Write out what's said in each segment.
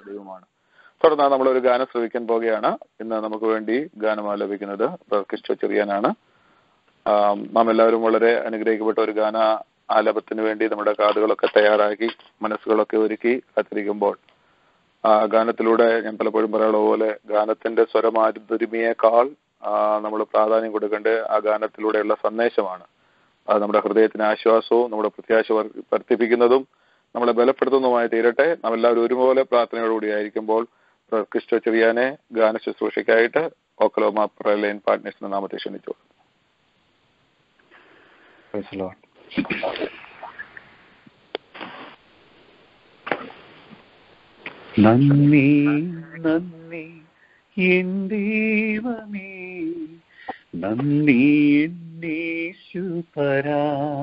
ദൈവമാണ് തുടർന്ന് നമ്മൾ ഒരു ഗാനം ശ്രവിക്കാൻ പോവുകയാണ് ഇന്ന് നമുക്ക് വേണ്ടി ഗാനം ആലപിക്കുന്നത് ക്രിസ്റ്റോ ചെറിയാനാണ് ആം, നാം എല്ലാവരും വളരെ അനുഗ്രഹിക്കപ്പെട്ട ഒരു ഗാന ആലപത്തിന് വേണ്ടി നമ്മുടെ കാതുകളൊക്കെ തയ്യാറാക്കി മനസ്സുകളൊക്കെ ഒരുക്കി കാത്തിരിക്കുമ്പോൾ ആ ഗാനത്തിലൂടെ ഞാൻ പലപ്പോഴും പറയാനുള്ള പോലെ ഗാനത്തിന്റെ സ്വരമാധുരിമയേക്കാൾ നമ്മൾ പ്രാധാന്യം കൊടുക്കേണ്ട ആ ഗാനത്തിലൂടെയുള്ള സന്ദേശമാണ് അത് നമ്മുടെ ഹൃദയത്തിന് ആശ്വാസവും നമ്മുടെ പ്രത്യാശ വർ- വർദ്ധിപ്പിക്കുന്നതും നമ്മളെ ബലപ്പെടുത്തുന്നതുമായി തീരട്ടെ നാം എല്ലാവരും ഒരുപോലെ പ്രാർത്ഥനയോടുകൂടി ആയിരിക്കുമ്പോൾ ക്രിസ്റ്റോ ചെറിയാനെ ഗാന ശുശ്രൂഷയ്ക്കായിട്ട് ഓക്കലോമ പ്രലൈൻ പാർട്ട്നേഴ്സിന്റെ നാമത്തെ ക്ഷണിച്ചു Praise the Lord. നന്ദി നന്ദി എൻ ദൈവമേ നന്ദി എന്നേശുപരാ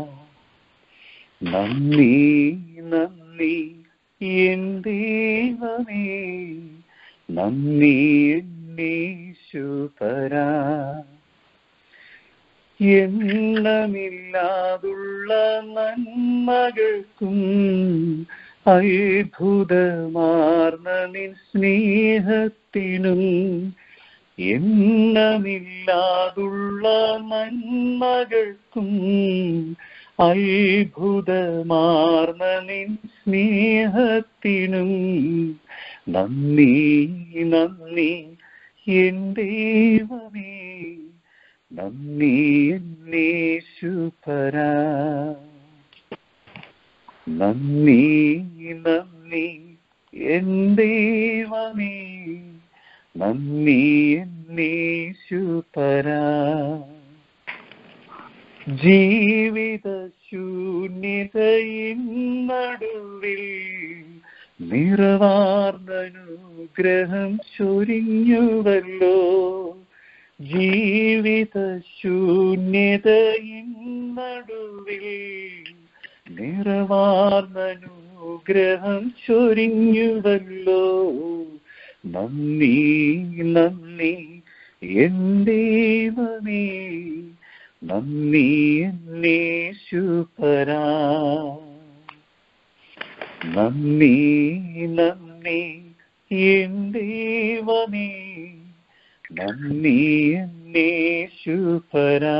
നന്ദി നന്ദി എൻ ദൈവമേ നന്ദി എന്നേശുപരാ എണ്ണമില്ലാതുള്ള നന്മകൾക്കും അത്ഭുതമാർന്ന നിൻ സ്നേഹത്തിനും എണ്ണമില്ലാതുള്ള നന്മകൾക്കും അത്ഭുതമാർന്ന നിൻ സ്നേഹത്തിനും നന്ദി നന്ദി എൻ ദൈവമേ നന്ദി എന്നേശുപരാ നന്ദി നന്ദി എൻ ദൈവമേ നന്ദി എന്നേശുപരാ ജീവിത ശൂന്യതയിൻ നടുവിൽ നിറവാർന്നനുഗ്രഹം ചൊരിഞ്ഞുവല്ലോ ജീവിത ശൂന്യതയിൻ നടുവിൽ നിറവാർന്നനുഗ്രഹം ചൊരിഞ്ഞുവല്ലോ നന്ദി നന്ദി എൻ ദൈവമേ നന്ദി എന്നേശുപരാ നന്ദി നന്ദി എൻ ദൈവമേ നന്ദി എന്നേശുപരാ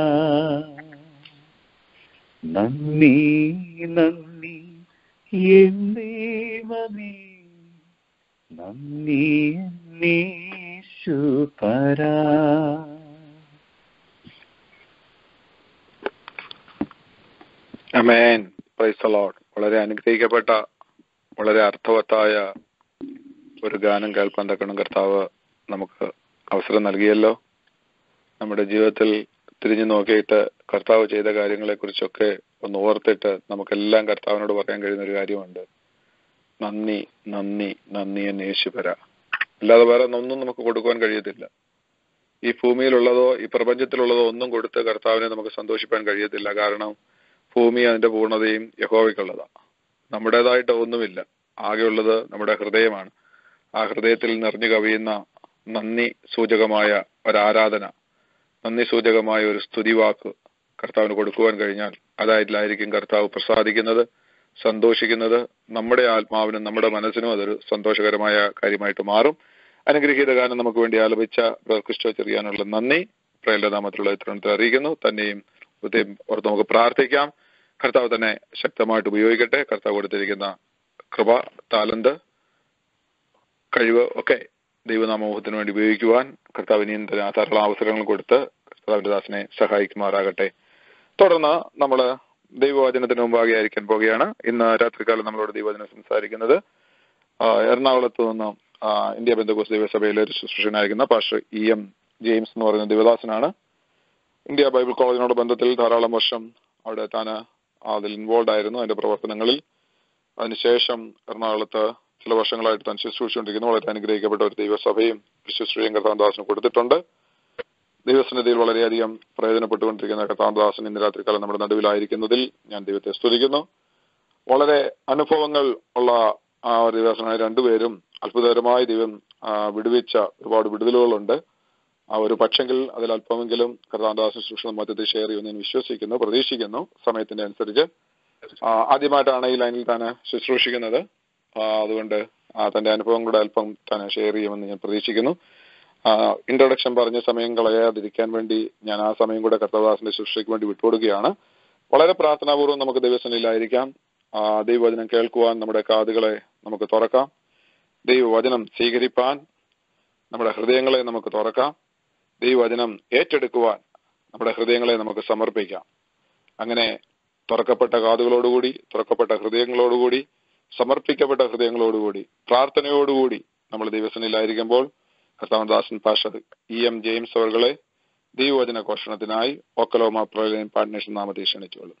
നന്ദി നന്ദി എൻ ദൈവമേ നന്ദി എന്നേശുപരാ അമേൻ പ്രൈസ് ലോഡ് വളരെ അനുഗ്രഹിക്കപ്പെട്ട വളരെ അർത്ഥവത്തായ ഒരു ഗാനം കേൾക്കാൻ തക്കണം കർത്താവ് നമുക്ക് അവസരം നൽകിയല്ലോ നമ്മുടെ ജീവിതത്തിൽ തിരിഞ്ഞു നോക്കിയിട്ട് കർത്താവ് ചെയ്ത കാര്യങ്ങളെ കുറിച്ചൊക്കെ ഒന്ന് ഓർത്തിട്ട് നമുക്കെല്ലാം കർത്താവിനോട് പറയാൻ കഴിയുന്ന ഒരു കാര്യമുണ്ട് നന്ദി നന്ദി നന്ദി എന്ന് യേശുപര അല്ലാതെ വേറെ ഒന്നും നമുക്ക് കൊടുക്കുവാൻ കഴിയത്തില്ല ഈ ഭൂമിയിലുള്ളതോ ഈ പ്രപഞ്ചത്തിലുള്ളതോ ഒന്നും കൊടുത്ത് കർത്താവിനെ നമുക്ക് സന്തോഷിപ്പാൻ കഴിയത്തില്ല കാരണം ഭൂമി അതിന്റെ പൂർണ്ണതയും യഹോവയ്ക്കുള്ളതാണ് നമ്മുടേതായിട്ട് ഒന്നുമില്ല ആകെയുള്ളത് നമ്മുടെ ഹൃദയമാണ് ആ ഹൃദയത്തിൽ നിറഞ്ഞു കവിയുന്ന നന്ദി സൂചകമായ ഒരാരാധന നന്ദി സൂചകമായ ഒരു സ്തുതിവാക്ക് കർത്താവിന് കൊടുക്കുവാൻ കഴിഞ്ഞാൽ അതായിട്ടിലായിരിക്കും കർത്താവ് പ്രസാദിക്കുന്നത് സന്തോഷിക്കുന്നത് നമ്മുടെ ആത്മാവിനും നമ്മുടെ മനസ്സിനും അതൊരു സന്തോഷകരമായ കാര്യമായിട്ട് മാറും അനുഗ്രഹീത ഗാനം നമുക്ക് വേണ്ടി ആലപിച്ച ക്രിസ്റ്റോ ചെറിയാനുള്ള നന്ദി പ്രേലനാമത്തിലുള്ള ഇത്തരണത്തിൽ അറിയിക്കുന്നു തന്നെയും ഹൃദയം ഓർത്ത് നമുക്ക് പ്രാർത്ഥിക്കാം കർത്താവ് തന്നെ ശക്തമായിട്ട് ഉപയോഗിക്കട്ടെ കർത്താവ് കൊടുത്തിരിക്കുന്ന കൃപ താലന്ത് കഴിവ് ഒക്കെ ദൈവനാമോഹത്തിന് വേണ്ടി ഉപയോഗിക്കുവാൻ കർത്താവ് ഇനിയും തന്നെ ധാരാളം അവസരങ്ങൾ കൊടുത്ത് കർത്താവിന്റെ ദാസനെ സഹായിക്കുമാറാകട്ടെ തുടർന്ന് നമ്മൾ ദൈവവചനത്തിന് മുമ്പാകെ ആയിരിക്കാൻ പോവുകയാണ് ഇന്ന് രാത്രികാലം നമ്മളോട് ദൈവവചനം സംസാരിക്കുന്നത് ആ, എറണാകുളത്ത് നിന്ന് ആ, ഇന്ത്യ ബന്ധുക്കോസ് ദൈവസഭയിലെ ഒരു ശുശ്രൂഷനായിരിക്കുന്ന പാസ്റ്റർ ഇ എം ജെയിംസ് എന്ന് പറയുന്ന ദേവദാസനാണ് ഇന്ത്യ ബൈബിൾ കോളേജിനോട് ബന്ധത്തിൽ ധാരാളം വർഷം അവിടെ താൻ അതിൽ ഇൻവോൾവ് ആയിരുന്നു അതിന്റെ പ്രവർത്തനങ്ങളിൽ അതിനുശേഷം എറണാകുളത്ത് ചില വർഷങ്ങളായിട്ട് താൻ ശുശ്രൂഷിച്ചുകൊണ്ടിരിക്കുന്നു വളരെ അനുഗ്രഹിക്കപ്പെട്ട ഒരു ദൈവസഭയും ശുശ്രൂഷയും കർത്താൻദാസിന് കൊടുത്തിട്ടുണ്ട് ദൈവസന്നിധിയിൽ വളരെയധികം പ്രയോജനപ്പെട്ടുകൊണ്ടിരിക്കുന്ന കർത്താൻദാസൻ ഇന്ന് രാത്രികാലം നമ്മുടെ നടുവിലായിരിക്കുന്നതിൽ ഞാൻ ദൈവത്തെ സ്തുതിക്കുന്നു വളരെ അനുഭവങ്ങൾ ഉള്ള ആ ഒരു ദൈവദാസനായ രണ്ടുപേരും അത്ഭുതകരമായി ദൈവം ആ, വിടുവിച്ച ഒരുപാട് വിടുതലുകളുണ്ട് ആ ഒരു പക്ഷെങ്കിൽ അതിൽ അല്പമെങ്കിലും കർത്താൻദാസൻ ശുശ്രൂഷ മധ്യത്തിൽ ഷെയർ ചെയ്യുമെന്ന് ഞാൻ വിശ്വസിക്കുന്നു പ്രതീക്ഷിക്കുന്നു സമയത്തിന്റെ അനുസരിച്ച് ആ, ആദ്യമായിട്ടാണ് ഈ ലൈനിൽ താൻ ശുശ്രൂഷിക്കുന്നത് ആ, അതുകൊണ്ട് ആ, തന്റെ അനുഭവം കൂടെ അല്പം തന്നെ ഷെയർ ചെയ്യുമെന്ന് ഞാൻ പ്രതീക്ഷിക്കുന്നു ഇൻട്രൊഡക്ഷൻ പറഞ്ഞ സമയം കളയാതിരിക്കാൻ വേണ്ടി ഞാൻ ആ സമയം കൂടെ കർത്തദാസിന്റെ ശുശ്രൂഷയ്ക്ക് വേണ്ടി വിട്ടുകൊടുക്കുകയാണ് വളരെ പ്രാർത്ഥനാപൂർവ്വം നമുക്ക് ദൈവസനിലായിരിക്കാം ആ, ദൈവവചനം കേൾക്കുവാൻ നമ്മുടെ കാതുകളെ നമുക്ക് തുറക്കാം ദൈവവചനം സ്വീകരിപ്പാൻ നമ്മുടെ ഹൃദയങ്ങളെ നമുക്ക് തുറക്കാം ദൈവവചനം ഏറ്റെടുക്കുവാൻ നമ്മുടെ ഹൃദയങ്ങളെ നമുക്ക് സമർപ്പിക്കാം അങ്ങനെ തുറക്കപ്പെട്ട കാതുകളോടുകൂടി തുറക്കപ്പെട്ട ഹൃദയങ്ങളോടുകൂടി സമർപ്പിക്കപ്പെട്ട ഹൃദയങ്ങളോടുകൂടി പ്രാർത്ഥനയോടുകൂടി നമ്മൾ ദൈവസനിലായിരിക്കുമ്പോൾ കർത്താവദാസൻ പാഷ ഇ എം ജെയിംസ് അവർകളെ ദൈവവചന ഘോഷണത്തിനായി ഒക്കലോമ പ്രളയം പാർട്ട്നേഷൻ നാമത്തെ ക്ഷണിച്ചുകൊള്ളും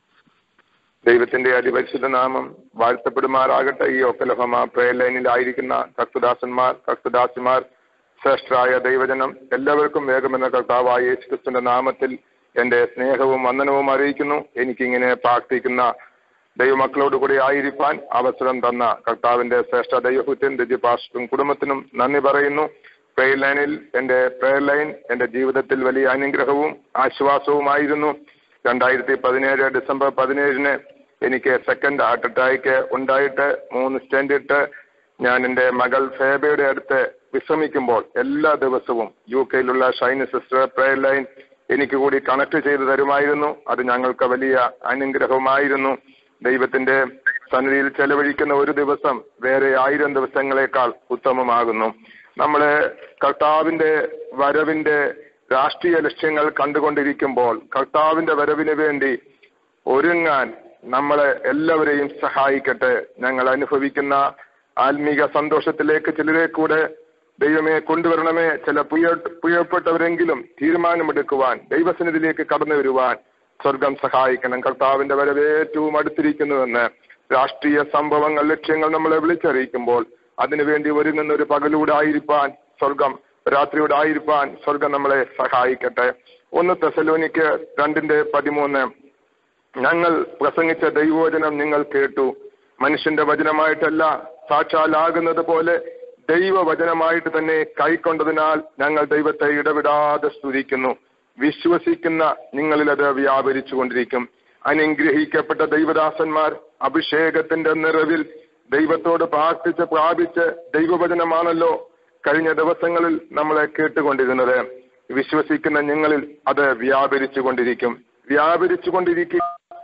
ദൈവത്തിന്റെ അതിപരിശുദ്ധ നാമം വാഴ്ത്തപ്പെടുമാറാകട്ടെ ഈ ഒക്കലഹമ പ്രയർ ലൈനിലായിരിക്കുന്ന കർത്തുദാസന്മാർ കർത്തുദാസിമാർ ശ്രേഷ്ഠരായ ദൈവജനം എല്ലാവർക്കും വേഗമെന്ന കർത്താവായ യേശുക്രിസ്തുവിന്റെ നാമത്തിൽ എന്റെ സ്നേഹവും വന്ദനവും അറിയിക്കുന്നു എനിക്കിങ്ങനെ പ്രാർത്ഥിക്കുന്ന ദൈവമക്കളോട് കൂടി ആയിരിക്കാൻ അവസരം തന്ന കർത്താവിന്റെ ശ്രേഷ്ഠ ദൈവഭൂത്യൻ രജിപാസ്റ്റും കുടുംബത്തിനും നന്ദി പറയുന്നു പ്രയർ ലൈനിൽ എന്റെ പ്രയർ ലൈൻ എന്റെ ജീവിതത്തിൽ വലിയ അനുഗ്രഹവും ആശ്വാസവുമായിരുന്നു രണ്ടായിരത്തി പതിനേഴ് ഡിസംബർ പതിനേഴിന് എനിക്ക് സെക്കൻഡ് ഹാർട്ട് അറ്റാക്ക് ഉണ്ടായിട്ട് മൂന്ന് സ്റ്റെൻഡ് ഇട്ട് ഞാൻ എൻ്റെ മകൾ ഫേബയുടെ അടുത്ത് വിശ്രമിക്കുമ്പോൾ എല്ലാ ദിവസവും യു കെയിലുള്ള ഷൈനി സിസ്റ്റർ പ്രയർ ലൈൻ എനിക്ക് കൂടി കണക്ട് ചെയ്തു തരുമായിരുന്നു അത് ഞങ്ങൾക്ക് വലിയ അനുഗ്രഹമായിരുന്നു ദൈവത്തിന്റെ സന്നിധിയിൽ ചെലവഴിക്കുന്ന ഒരു ദിവസം വേറെ ആയിരം ദിവസങ്ങളെക്കാൾ ഉത്തമമാകുന്നു നമ്മള് കർത്താവിന്റെ വരവിന്റെ രാഷ്ട്രീയ ലക്ഷ്യങ്ങൾ കണ്ടുകൊണ്ടിരിക്കുമ്പോൾ കർത്താവിന്റെ വരവിന് വേണ്ടി ഒരുങ്ങാൻ നമ്മളെ എല്ലാവരെയും സഹായിക്കട്ടെ ഞങ്ങൾ അനുഭവിക്കുന്ന ആത്മീക സന്തോഷത്തിലേക്ക് ചിലരെ കൂടെ ദൈവമേ കൊണ്ടുവരണമേ ചില പുയ പുയപ്പെട്ടവരെങ്കിലും തീരുമാനമെടുക്കുവാൻ ദൈവസന്നിധിയിലേക്ക് കടന്നു വരുവാൻ സ്വർഗം സഹായിക്കണം കർത്താവിന്റെ വരവ് ഏറ്റവും അടുത്തിരിക്കുന്നുവെന്ന് രാഷ്ട്രീയ സംഭവങ്ങൾ ലക്ഷ്യങ്ങൾ നമ്മളെ വിളിച്ചറിയിക്കുമ്പോൾ അതിനുവേണ്ടി ഒരുങ്ങുന്ന ഒരു പകലൂടെ ആയിരിക്കാൻ സ്വർഗം രാത്രിയുടെ ആയിരിക്കാൻ സ്വർഗം നമ്മളെ സഹായിക്കട്ടെ ഒന്ന് തെസലോനിക്ക് രണ്ടിന്റെ പതിമൂന്ന് ഞങ്ങൾ പ്രസംഗിച്ച ദൈവവചനം നിങ്ങൾ കേട്ടു മനുഷ്യന്റെ വചനമായിട്ടല്ല സാക്ഷാലാകുന്നത് പോലെ ദൈവവചനമായിട്ട് തന്നെ കൈക്കൊണ്ടതിനാൽ ഞങ്ങൾ ദൈവത്തെ ഇടവിടാതെ സ്തുതിക്കുന്നു വിശ്വസിക്കുന്ന നിങ്ങളിൽ അത് വ്യാപരിച്ചു കൊണ്ടിരിക്കും അനുഗ്രഹിക്കപ്പെട്ട ദൈവദാസന്മാർ അഭിഷേകത്തിന്റെ നിറവിൽ ദൈവത്തോട് പ്രാർത്ഥിച്ച് പ്രാപിച്ച് ദൈവവചനമാണല്ലോ കഴിഞ്ഞ ദിവസങ്ങളിൽ നമ്മളെ കേട്ടുകൊണ്ടിരുന്നത് വിശ്വസിക്കുന്ന നിങ്ങളിൽ അത് വ്യാപരിച്ചു കൊണ്ടിരിക്കും വ്യാപരിച്ചു കൊണ്ടിരിക്കുക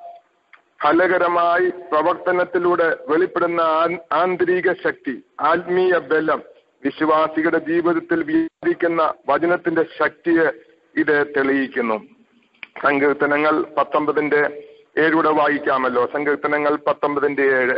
ഫലകരമായി പ്രവർത്തനത്തിലൂടെ വെളിപ്പെടുന്ന ആ- ആന്തരിക ശക്തി ആത്മീയ ബലം വിശ്വാസികളുടെ ജീവിതത്തിൽ വ്യാപിക്കുന്ന വചനത്തിന്റെ ശക്തിയെ ഇത് തെളിയിക്കുന്നു സങ്കീർത്തനങ്ങൾ പത്തൊമ്പതിന്റെ ഏഴൂടെ വായിക്കാമല്ലോ സങ്കീർത്തനങ്ങൾ പത്തൊമ്പതിന്റെ ഏഴ്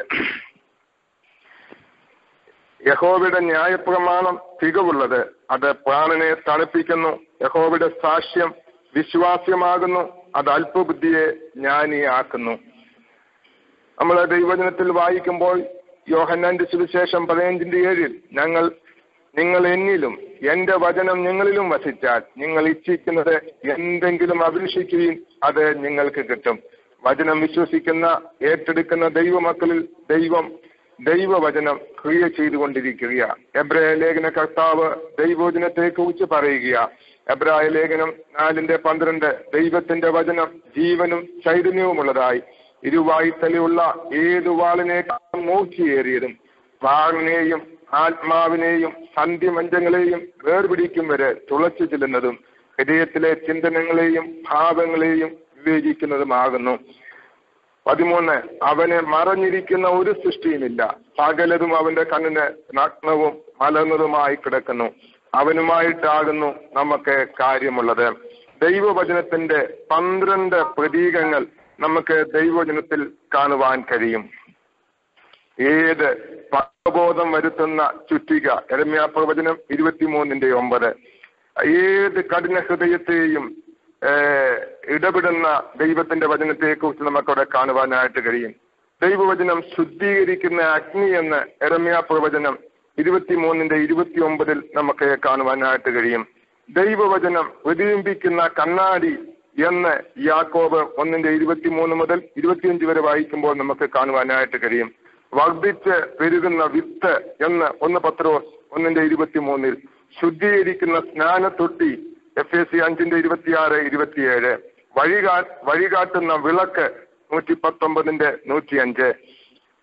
യഹോവയുടെ ന്യായപ്രമാണം തികവുള്ളത് അത് പ്രാണനെ തണുപ്പിക്കുന്നു യഹോവയുടെ സാക്ഷ്യം വിശ്വാസ്യമാകുന്നു അത് അല്പബുദ്ധിയെ ജ്ഞാനിയാക്കുന്നു നമ്മൾ ദൈവജനത്തിൽ വായിക്കുമ്പോൾ യോഹന്നാന്റെ സുവിശേഷം പതിനഞ്ചിന്റെ ഏഴിൽ ഞങ്ങൾ നിങ്ങൾ എന്നിലും എന്റെ വചനം നിങ്ങളിലും വസിച്ചാൽ നിങ്ങൾ ഇച്ഛിക്കുന്നത് എന്തെങ്കിലും അഭിലഷിക്കുകയും അത് നിങ്ങൾക്ക് കിട്ടും വചനം വിശ്വസിക്കുന്ന ഏറ്റെടുക്കുന്ന ദൈവമക്കളിൽ ദൈവം ദൈവവചനം ക്രിയ ചെയ്തുകൊണ്ടിരിക്കുക എബ്രായ ലേഖന കർത്താവ് ദൈവവചനത്തെ കുറിച്ച് പറയുക എബ്രായ ലേഖനം നാലിന്റെ പന്ത്രണ്ട് ദൈവത്തിന്റെ വചനം ജീവനും ചൈതന്യവുമുള്ളതായി ഇരുവായുത്തലയുള്ള ഏതു വാളിനേക്കാളും മൂർച്ചയേറിയതും പ്രാണനെയും ആത്മാവിനെയും സന്ധ്യമഞ്ചങ്ങളെയും വേർപിടിക്കും വരെ തുളച്ചു ചെല്ലുന്നതും ഹൃദയത്തിലെ ചിന്തനങ്ങളെയും ഭാവങ്ങളെയും വിവേചിക്കുന്നതുമാകുന്നു പതിമൂന്ന് അവന് മറഞ്ഞിരിക്കുന്ന ഒരു സൃഷ്ടിയുമില്ല സകലതും അവന്റെ കണ്ണിന് നഗ്നവും മലർന്നതുമായി കിടക്കുന്നു അവനുമായിട്ടാകുന്നു നമുക്ക് കാര്യമുള്ളത് ദൈവവചനത്തിന്റെ പന്ത്രണ്ട് പ്രതീകങ്ങൾ നമുക്ക് ദൈവവചനത്തിൽ കാണുവാൻ കഴിയും ഏത് പാപബോധം വരുത്തുന്ന ചുറ്റിക എരമ്യാ പ്രവചനം ഇരുപത്തിമൂന്നിന്റെ ഒമ്പത് ഏത് കഠിന ഹൃദയത്തെയും ഏഹ്, ഇടപെടുന്ന ദൈവത്തിന്റെ വചനത്തെ കുറിച്ച് നമുക്കവിടെ കാണുവാനായിട്ട് കഴിയും ദൈവവചനം ശുദ്ധീകരിക്കുന്ന അഗ്നി എന്ന് എരമ്യാ പ്രവചനം ഇരുപത്തിമൂന്നിന്റെ ഇരുപത്തി ഒമ്പതിൽ നമുക്ക് കാണുവാനായിട്ട് കഴിയും ദൈവവചനം പ്രതിബിംബിക്കുന്ന കണ്ണാടി എന്ന് യാക്കോബ് ഒന്നിന്റെ ഇരുപത്തിമൂന്ന് മുതൽ ഇരുപത്തിയഞ്ച് വരെ വായിക്കുമ്പോൾ നമുക്ക് കാണുവാനായിട്ട് കഴിയും വർദ്ധിച്ച് പെരുകുന്ന വിത്ത് എന്ന് ഒന്ന് പത്രോസ് ഒന്നിന്റെ ഇരുപത്തിമൂന്നിൽ ശുദ്ധീകരിക്കുന്ന സ്നാനത്തൊട്ടി എഫ് എസ് സി അഞ്ചിന്റെ ഇരുപത്തിയാറ് ഇരുപത്തിയേഴ് വഴികാ വഴികാട്ടുന്ന വിളക്ക് നൂറ്റി പത്തൊമ്പതിന്റെ നൂറ്റിയഞ്ച്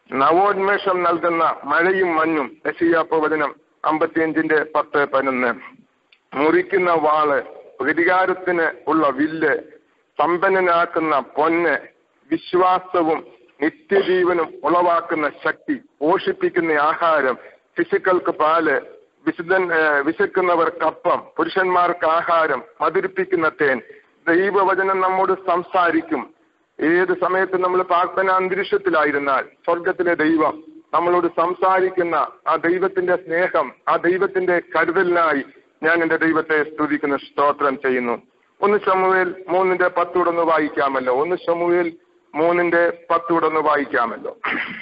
നവോന്മേഷം നൽകുന്ന മഴയും മഞ്ഞും യശയ്യാ പ്രവചനം അമ്പത്തിയഞ്ചിന്റെ പത്ത് പതിനൊന്ന് മുറിക്കുന്ന വാള് പ്രതികാരത്തിന് ഉള്ള വില്ല് സമ്പന്നനാക്കുന്ന പൊന്ന് വിശ്വാസവും നിത്യജീവനും ഉളവാക്കുന്ന ശക്തി പോഷിപ്പിക്കുന്ന ആഹാരം ശിശുക്കൾക്ക് പാല് വിശുദ്ധൻ ഏഹ് വിശക്കുന്നവർക്ക് അപ്പം പുരുഷന്മാർക്ക് ആഹാരം മധുരിപ്പിക്കുന്ന തേൻ ദൈവവചനം നമ്മോട് സംസാരിക്കും ഏത് സമയത്ത് നമ്മൾ പ്രാർത്ഥന അന്തരീക്ഷത്തിലായിരുന്നാൽ സ്വർഗത്തിലെ ദൈവം നമ്മളോട് സംസാരിക്കുന്ന ആ ദൈവത്തിന്റെ സ്നേഹം ആ ദൈവത്തിന്റെ കരുതലിനായി ഞാൻ എന്റെ ദൈവത്തെ സ്തുതിക്കുന്ന സ്തോത്രം ചെയ്യുന്നു ഒന്ന് ശമുവേൽ മൂന്നിന്റെ പത്തൂടൊന്ന് വായിക്കാമല്ലോ ഒന്ന് ശമുവേൽ മൂന്നിന്റെ പത്തൂടൊന്ന് വായിക്കാമല്ലോ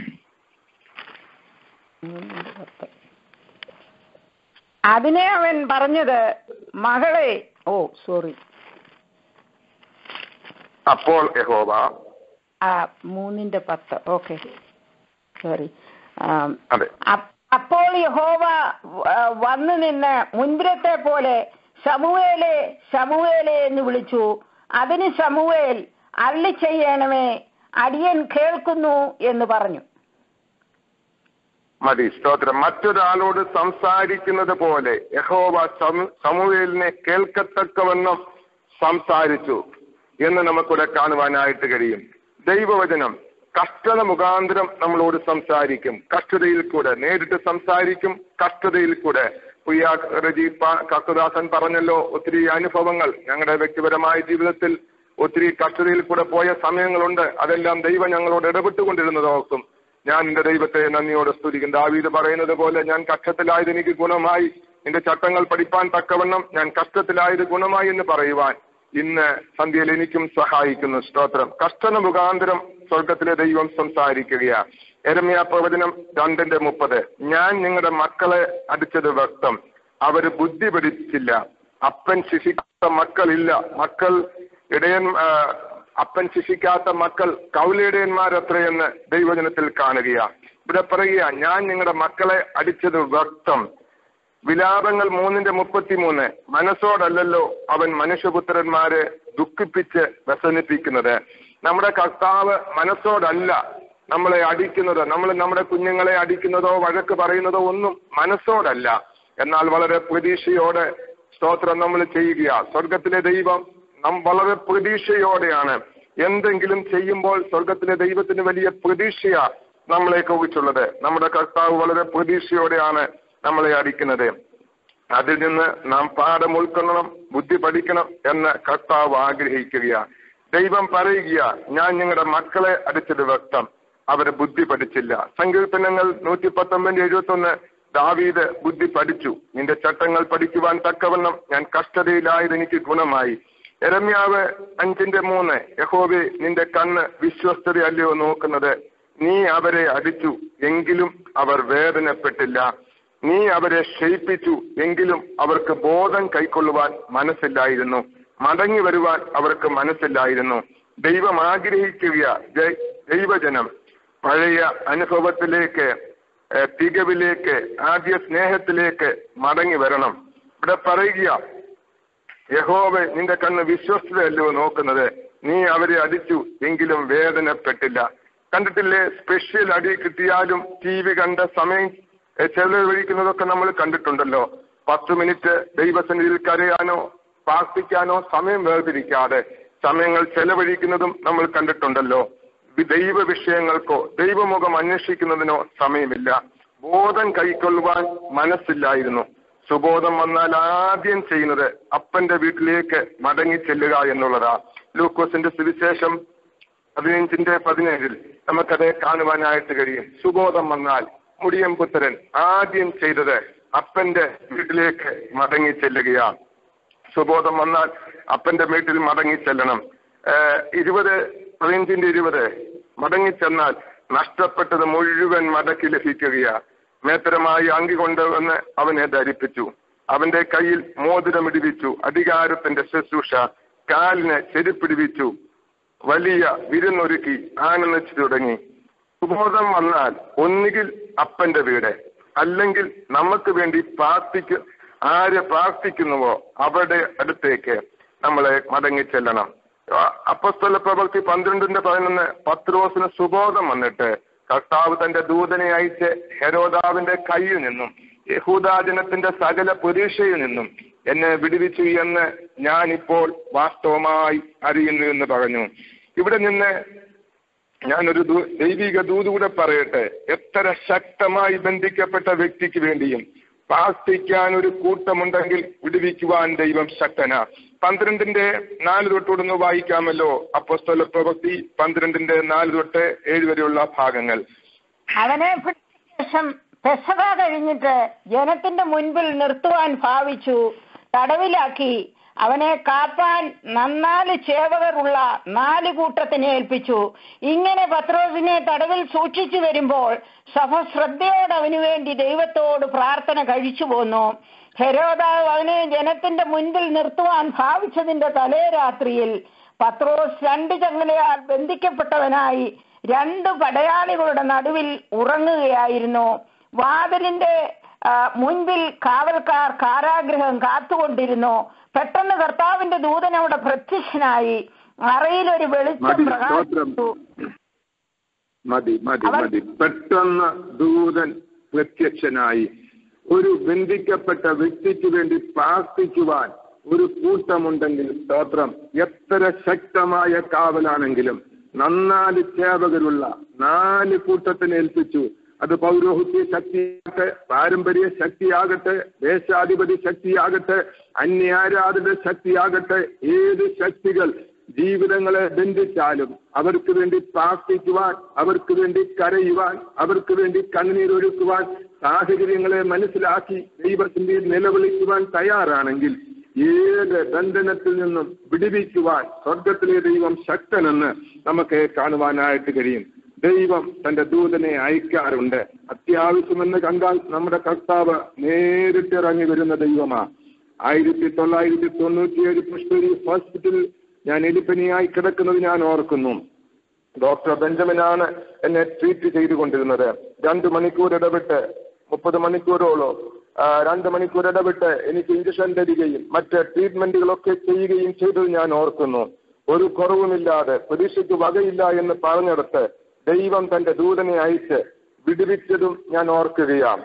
അതിനെ അവൻ പറഞ്ഞത് മകളെ ഓ സോറി അപ്പോൾ യഹോവ ആ മൂന്നിന്റെ പത്ത് ഓക്കെ സോറി അതെ അപ്പോൾ യഹോവ ആ, വന്നു നിന്ന് മുൻപിലത്തെ പോലെ ശമുവേലെ ശമുവേലെ എന്ന് വിളിച്ചു അതിന് ശമുവേൽ അള്ളി ചെയ്യണമേ അടിയൻ കേൾക്കുന്നു എന്ന് പറഞ്ഞു മതി സ്തോത്രം മറ്റൊരാളോട് സംസാരിക്കുന്നത് പോലെ യഹോവ സമു- സമൂവേലിനെ കേൾക്കത്തക്കവണ്ണം സംസാരിച്ചു എന്ന് നമുക്കിവിടെ കാണുവാനായിട്ട് കഴിയും ദൈവവചനം കഷ്ടത മുഖാന്തരം നമ്മളോട് സംസാരിക്കും കഷ്ടതയിൽ കൂടെ നേരിട്ട് സംസാരിക്കും കഷ്ടതയിൽ കൂടെ പ്രിയ റജീപ കക്കുദാസൻ പറഞ്ഞല്ലോ ഒത്തിരി അനുഭവങ്ങൾ ഞങ്ങളുടെ വ്യക്തിപരമായ ജീവിതത്തിൽ ഒത്തിരി കഷ്ടതയിൽ കൂടെ പോയ സമയങ്ങളുണ്ട് അതെല്ലാം ദൈവം ഞങ്ങളോട് ഇടപെട്ടുകൊണ്ടിരുന്നത് ഓർക്കും ഞാൻ എന്റെ ദൈവത്തെ നന്ദിയോടെ സ്തുതിക്കും ദാവീദ് പറയുന്നത് പോലെ ഞാൻ കഷ്ടത്തിലായത് എനിക്ക് ഗുണമായി നിന്റെ ചട്ടങ്ങൾ പഠിപ്പാൻ തക്കവണ്ണം ഞാൻ കഷ്ടത്തിലായത് ഗുണമായി എന്ന് പറയുവാൻ ഇന്ന് സന്ധ്യയിൽ എനിക്കും സഹായിക്കുന്നു സ്തോത്രം കഷ്ടന മുഖാന്തരം സ്വർഗത്തിലെ ദൈവം സംസാരിക്കുകയാ എരമ്യ പ്രവചനം രണ്ടിന്റെ മുപ്പത് ഞാൻ നിങ്ങളുടെ മക്കളെ അടിച്ചത് വ്യക്തം അവര് ബുദ്ധി പഠിച്ചില്ല അപ്പൻ ശിക്ഷിക്കാത്ത മക്കളില്ല മക്കൾ ഇടയൻ ആ, അപ്പൻ ശിക്ഷിക്കാത്ത മക്കൾ കൗലിടയന്മാരത്രയെന്ന് ദൈവജനത്തിൽ കാണുകയാ ഇവിടെ പറയുക ഞാൻ നിങ്ങളുടെ മക്കളെ അടിച്ചത് വ്യക്തം വിലാപങ്ങൾ മൂന്നിന്റെ മുപ്പത്തിമൂന്ന് മനസ്സോടല്ലല്ലോ അവൻ മനുഷ്യപുത്രന്മാരെ ദുഃഖിപ്പിച്ച് വ്യസനിപ്പിക്കുന്നത് നമ്മുടെ കർത്താവ് മനസ്സോടല്ല നമ്മളെ അടിക്കുന്നത് നമ്മൾ നമ്മുടെ കുഞ്ഞുങ്ങളെ അടിക്കുന്നതോ വഴക്ക് പറയുന്നതോ ഒന്നും മനസ്സോടല്ല എന്നാൽ വളരെ പ്രതീക്ഷയോടെ സ്തോത്രം നമ്മൾ ചെയ്യുക സ്വർഗത്തിലെ ദൈവം നാം വളരെ പ്രതീക്ഷയോടെയാണ് എന്തെങ്കിലും ചെയ്യുമ്പോൾ സ്വർഗത്തിലെ ദൈവത്തിന് വലിയ പ്രതീക്ഷയാ നമ്മളെ കുറിച്ചുള്ളത് നമ്മുടെ കർത്താവ് വളരെ പ്രതീക്ഷയോടെയാണ് നമ്മളെ അടിക്കുന്നത് അതിൽ നിന്ന് നാം പാഠം ഉൾക്കൊള്ളണം ബുദ്ധി പഠിക്കണം എന്ന് കർത്താവ് ആഗ്രഹിക്കുകയാണ് ദൈവം പറയുക ഞാൻ നിങ്ങളുടെ മക്കളെ അടിച്ചത് വ്യക്തം അവര് ബുദ്ധി പഠിച്ചില്ല സങ്കീർത്തനങ്ങൾ നൂറ്റി പത്തൊമ്പതിന്റെ എഴുപത്തി ഒന്ന് ദാവീദ് ബുദ്ധി പഠിച്ചു നിന്റെ ചട്ടങ്ങൾ പഠിക്കുവാൻ തക്കവണ്ണം ഞാൻ കഷ്ടതയിലായത് എനിക്ക് ഗുണമായി എരമ്യാവ് അഞ്ചിന്റെ മൂന്ന് യഹോവേ നിന്റെ കണ്ണ് വിശ്വസ്തതയല്ലയോ നോക്കുന്നത് നീ അവരെ അടിച്ചു എങ്കിലും അവർ വേദനപ്പെട്ടില്ല നീ അവരെ ക്ഷയിപ്പിച്ചു എങ്കിലും അവർക്ക് ബോധം കൈക്കൊള്ളുവാൻ മനസ്സില്ലായിരുന്നു മടങ്ങി വരുവാൻ അവർക്ക് മനസ്സില്ലായിരുന്നു ദൈവം ആഗ്രഹിക്കുക ജ- ദൈവജനം പഴയ അനുഭവത്തിലേക്ക് ഏഹ്, തികവിലേക്ക് ആദ്യ സ്നേഹത്തിലേക്ക് മടങ്ങി വരണം ഇവിടെ പറയുക യഹോവ നിന്റെ കണ്ണ് വിശ്വസ്തയല്ലോ നോക്കുന്നത് നീ അവരെ അടിച്ചു എങ്കിലും വേദനപ്പെട്ടില്ല കണ്ടിട്ടില്ലേ സ്പെഷ്യൽ അടി കിട്ടിയാലും ടി വി കണ്ട സമയം ഏ, ചെലവഴിക്കുന്നതൊക്കെ നമ്മൾ കണ്ടിട്ടുണ്ടല്ലോ പത്ത് മിനിറ്റ് ദൈവസന്നിധിയിൽ കരയാനോ പ്രാർത്ഥിക്കാനോ സമയം വേർതിരിക്കാതെ സമയങ്ങൾ ചെലവഴിക്കുന്നതും നമ്മൾ കണ്ടിട്ടുണ്ടല്ലോ വി- ദൈവ വിഷയങ്ങൾക്കോ ദൈവമുഖം അന്വേഷിക്കുന്നതിനോ സമയമില്ല ബോധം കൈക്കൊള്ളുവാൻ മനസ്സില്ലായിരുന്നു സുബോധം വന്നാൽ ആദ്യം ചെയ്യുന്നത് അപ്പന്റെ വീട്ടിലേക്ക് മടങ്ങി ചെല്ലുക എന്നുള്ളതാ ലൂക്കോസിന്റെ സുവിശേഷം പതിനഞ്ചിന്റെ പതിനേഴിൽ നമുക്കത് കാണുവാനായിട്ട് കഴിയും സുബോധം വന്നാൽ മുടിയൻ പുത്രൻ ആദ്യം ചെയ്തത് അപ്പന്റെ വീട്ടിലേക്ക് മടങ്ങി ചെല്ലുകയാണ് സുബോധം വന്നാൽ അപ്പന്റെ വീട്ടിൽ മടങ്ങി ചെല്ലണം ഏഹ് ഇരുപത് പതിനഞ്ചിന്റെ ഇരുപത് മടങ്ങി ചെന്നാൽ നഷ്ടപ്പെട്ടത് മുഴുവൻ മടക്കി ലഭിക്കുകയാ മേത്തരമായി അങ്കി കൊണ്ടുവന്ന് അവനെ ധരിപ്പിച്ചു അവന്റെ കയ്യിൽ മോതിരമിടിവിച്ചു അധികാരത്തിന്റെ ശുശ്രൂഷ കാലിന് ചെരുപ്പിടിവിച്ചു വലിയ വിരുന്നൊരുക്കി ആനന്ദിച്ചു തുടങ്ങി സുബോധം വന്നാൽ ഒന്നുകിൽ അപ്പന്റെ വീട് അല്ലെങ്കിൽ നമുക്ക് വേണ്ടി പ്രാർത്ഥിക്കു ആര് പ്രാർത്ഥിക്കുന്നുവോ അവരുടെ അടുത്തേക്ക് നമ്മളെ മടങ്ങി ചെല്ലണം അപ്പസ്തല പ്രവൃത്തി പന്ത്രണ്ടിന്റെ പതിനൊന്ന് പത്രോസിന് സുബോധം വന്നിട്ട് കർത്താവ് തന്റെ ദൂതനെ അയച്ച് ഹെരോദാവിന്റെ കയ്യിൽ നിന്നും യഹൂദാജനത്തിന്റെ സകല പുരുഷയിൽ നിന്നും എന്നെ വിടുവിച്ചു എന്ന് ഞാൻ ഇപ്പോൾ വാസ്തവമായി അറിയുന്നു എന്ന് പറഞ്ഞു ഇവിടെ നിന്ന് ഞാനൊരു ദൂ- ദൈവിക ദൂത് കൂടെ പറയട്ടെ എത്ര ശക്തമായി ബന്ധിക്കപ്പെട്ട വ്യക്തിക്ക് വേണ്ടിയും പ്രാർത്ഥിക്കാൻ ഒരു കൂട്ടമുണ്ടെങ്കിൽ വിടുവിക്കുവാൻ ദൈവം ശക്തന പന്ത്രണ്ടിന്റെ നാല് തൊട്ടോടൊന്ന് വായിക്കാമല്ലോ അപ്പോസ്തല പ്രവൃത്തി പന്ത്രണ്ടിന്റെ നാല് തൊട്ട് ഏഴ് വരെയുള്ള ഭാഗങ്ങൾ അവനെ പിടിച്ച ശേഷം പെസക കഴിഞ്ഞിട്ട് ജനത്തിന്റെ മുൻപിൽ നിർത്തുവാൻ ഭാവിച്ചു തടവിലാക്കി അവനെ കാപ്പാൻ നന്നാല് ചേവകരുള്ള നാല് കൂട്ടത്തിനെ ഏൽപ്പിച്ചു ഇങ്ങനെ പത്രോസിനെ തടവിൽ സൂക്ഷിച്ചു വരുമ്പോൾ സഭ ശ്രദ്ധയോടെ അവനു വേണ്ടി ദൈവത്തോട് പ്രാർത്ഥന കഴിച്ചു പോന്നു ഹെരോദാവ് അവനെ ജനത്തിന്റെ മുൻപിൽ നിർത്തുവാൻ ഭാവിച്ചതിന്റെ തലേ രാത്രിയിൽ പത്രോസ് രണ്ട് ചങ്ങലയാൽ ബന്ധിക്കപ്പെട്ടവനായി രണ്ട് പടയാളികളുടെ നടുവിൽ ഉറങ്ങുകയായിരുന്നു വാതിലിന്റെ ആ, മുൻപിൽ കാവൽക്കാർ കാരാഗ്രഹം കാത്തുകൊണ്ടിരുന്നു പെട്ടെന്ന് കർത്താവിന്റെ ദൂതൻ അവിടെ പ്രത്യക്ഷനായി അറയിൽ ഒരു വെളിച്ചം മതി, പ്രകാശിച്ചു മതി മതി അവൻ- മതി പെട്ടെന്ന് ദൂതൻ പ്രത്യക്ഷനായി ഒരു ബന്ധിക്കപ്പെട്ട വ്യക്തിക്ക് വേണ്ടി പ്രാർത്ഥിക്കുവാൻ ഒരു കൂട്ടമുണ്ടെങ്കിൽ സ്തോത്രം എത്ര ശക്തമായ കാവലാണെങ്കിലും നന്നാല് സേവകരുള്ള നാല് കൂട്ടത്തിനെ ഏൽപ്പിച്ചു അത് പൗരോഹിത്യ ശക്തിയാകട്ടെ പാരമ്പര്യ ശക്തിയാകട്ടെ ദേശാധിപതി ശക്തിയാകട്ടെ അന്യാരാധന ശക്തിയാകട്ടെ ഏത് ശക്തികൾ ജീവിതങ്ങളെ ബന്ധിച്ചാലും അവർക്ക് വേണ്ടി പ്രാർത്ഥിക്കുവാൻ അവർക്ക് വേണ്ടി കരയുവാൻ അവർക്ക് വേണ്ടി കണ്ണുനീരൊഴുക്കുവാൻ സാഹചര്യങ്ങളെ മനസ്സിലാക്കി ദൈവത്തിന്റെ നിലവിളിക്കുവാൻ തയ്യാറാണെങ്കിൽ ഏത് ബന്ധനത്തിൽ നിന്നും വിടുവിക്കുവാൻ സ്വർഗത്തിലെ ദൈവം ശക്തനെന്ന് നമുക്ക് കാണുവാനായിട്ട് കഴിയും ദൈവം തന്റെ ദൂതനെ അയക്കാറുണ്ട് അത്യാവശ്യമെന്ന് കണ്ടാൽ നമ്മുടെ കർത്താവ് നേരിട്ട് ഇറങ്ങി വരുന്ന ദൈവമാ ആയിരത്തി തൊള്ളായിരത്തി തൊണ്ണൂറ്റിയേഴ് പുഷ്പരി ഹോസ്പിറ്റലിൽ ഞാൻ എലിപ്പനിയായി കിടക്കുന്നത് ഞാൻ ഓർക്കുന്നു ഡോക്ടർ ബെഞ്ചമിനാണ് എന്നെ ട്രീറ്റ് ചെയ്തുകൊണ്ടിരുന്നത് രണ്ട് മണിക്കൂർ ഇടവിട്ട് മുപ്പത് മണിക്കൂറോളം ആ, രണ്ട് മണിക്കൂർ ഇടവിട്ട് എനിക്ക് ഇഞ്ചക്ഷൻ തരികയും മറ്റ് ട്രീറ്റ്മെന്റുകളൊക്കെ ചെയ്യുകയും ചെയ്തത് ഞാൻ ഓർക്കുന്നു ഒരു കുറവുമില്ലാതെ പരീക്ഷയ്ക്ക് വകയില്ല എന്ന് പറഞ്ഞെടുത്ത് ദൈവം തന്റെ ദൂതനെ അയച്ച് വിടുവിച്ചതും ഞാൻ ഓർക്കുകയാണ്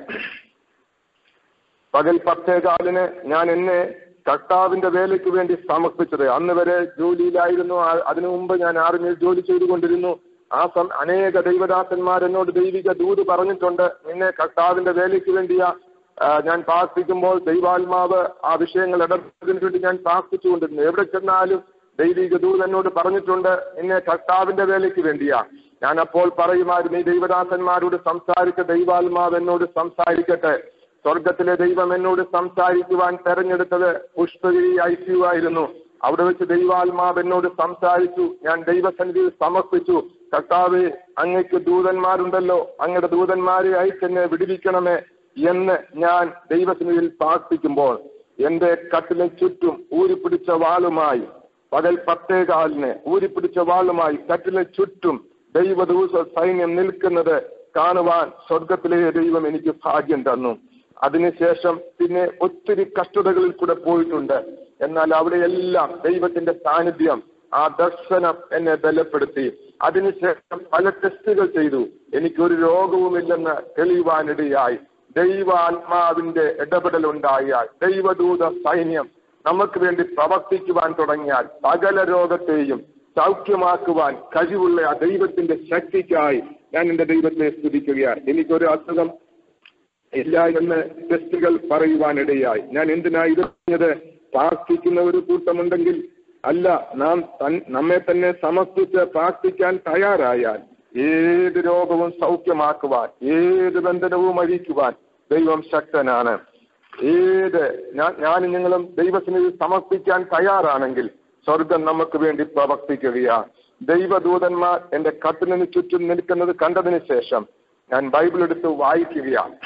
പകൽ പത്തേകാലിന് ഞാൻ എന്നെ കർത്താവിന്റെ വേലയ്ക്ക് വേണ്ടി സമർപ്പിച്ചത് അന്ന് വരെ ജോലിയിലായിരുന്നു ആ- അതിനു മുമ്പ് ഞാൻ ആർമിയിൽ ജോലി ചെയ്തുകൊണ്ടിരുന്നു ആ സം അനേക ദൈവദാസന്മാർ എന്നോട് ദൈവിക ദൂത് പറഞ്ഞിട്ടുണ്ട് നിന്നെ കർത്താവിന്റെ വേലയ്ക്ക് വേണ്ടിയാ ആ, ഞാൻ പ്രാർത്ഥിക്കുമ്പോൾ ദൈവാത്മാവ് ആ വിഷയങ്ങൾ ഇടപെടുന്നതിന് വേണ്ടി ഞാൻ പ്രാർത്ഥിച്ചുകൊണ്ടിരുന്നു എവിടെ ചെന്നാലും ദൈവിക ദൂത് എന്നോട് പറഞ്ഞിട്ടുണ്ട് നിന്നെ കർത്താവിന്റെ വേലയ്ക്ക് വേണ്ടിയാ ഞാൻ അപ്പോൾ പറയുമായിരുന്നു ഈ ദൈവദാസന്മാരോട് സംസാരിച്ച ദൈവാത്മാവ് എന്നോട് സംസാരിക്കട്ടെ സ്വർഗത്തിലെ ദൈവം എന്നോട് സംസാരിക്കുവാൻ തെരഞ്ഞെടുത്തത് പുഷ്പഗിരി ഐ സി ആയിരുന്നു അവിടെ വെച്ച് ദൈവാത്മാവ് എന്നോട് സംസാരിച്ചു ഞാൻ ദൈവസന്നിധിയിൽ സമർപ്പിച്ചു കർത്താവെ അങ്ങയ്ക്ക് ദൂതന്മാരുണ്ടല്ലോ അങ്ങയുടെ ദൂതന്മാരെ അയച്ചെന്നെ വിടുവിക്കണമേ എന്ന് ഞാൻ ദൈവസന്നിധിയിൽ പ്രാർത്ഥിക്കുമ്പോൾ എന്റെ കട്ടിലെ ചുറ്റും ഊരിപ്പിടിച്ച വാളുമായി പകൽ പത്തേകാലിന് ഊരിപ്പിടിച്ച വാളുമായി കട്ടിലെ ചുറ്റും ദൈവദൂത സൈന്യം നിൽക്കുന്നത് കാണുവാൻ സ്വർഗത്തിലെ ദൈവം എനിക്ക് ഭാഗ്യം തന്നു അതിനുശേഷം പിന്നെ ഒത്തിരി കഷ്ടതകളിൽ കൂടെ പോയിട്ടുണ്ട് എന്നാൽ അവിടെയെല്ലാം ദൈവത്തിന്റെ സാന്നിധ്യം ആ ദർശനം എന്നെ ബലപ്പെടുത്തി അതിനുശേഷം പല ടെസ്റ്റുകൾ ചെയ്തു എനിക്കൊരു രോഗവുമില്ലെന്ന് തെളിയുവാനിടയായി ദൈവാത്മാവിന്റെ ഇടപെടലുണ്ടായാൽ ദൈവദൂത സൈന്യം നമുക്ക് വേണ്ടി പ്രവർത്തിക്കുവാൻ തുടങ്ങിയാൽ സകല രോഗത്തെയും സൗഖ്യമാക്കുവാൻ കഴിവുള്ള ആ ദൈവത്തിന്റെ ശക്തിക്കായി ഞാൻ എന്റെ ദൈവത്തെ സ്തുതിക്കുകയാണ് എനിക്കൊരു അസുഖം ഇല്ല എന്ന് ടെസ്റ്റുകൾ പറയുവാനിടയായി ഞാൻ എന്തിനാ ഇത് പറഞ്ഞത് പ്രാർത്ഥിക്കുന്ന ഒരു കൂട്ടമുണ്ടെങ്കിൽ അല്ല നാം തൻ- നമ്മെ തന്നെ സമർപ്പിച്ച് പ്രാർത്ഥിക്കാൻ തയ്യാറായാൽ ഏത് രോഗവും സൗഖ്യമാക്കുവാൻ ഏത് ബന്ധനവും അഴിക്കുവാൻ ദൈവം ശക്തനാണ് ഏത് ഞാൻ- ഞാനും നിങ്ങളും ദൈവത്തിന് സമർപ്പിക്കാൻ തയ്യാറാണെങ്കിൽ സ്വർഗം നമുക്ക് വേണ്ടി പ്രവർത്തിക്കുകയാണ് ദൈവദൂതന്മാർ എന്റെ കട്ടിലിന് ചുറ്റും നിൽക്കുന്നത് കണ്ടതിന് ശേഷം ഞാൻ ബൈബിൾ എടുത്ത് വായിക്കുകയാണ്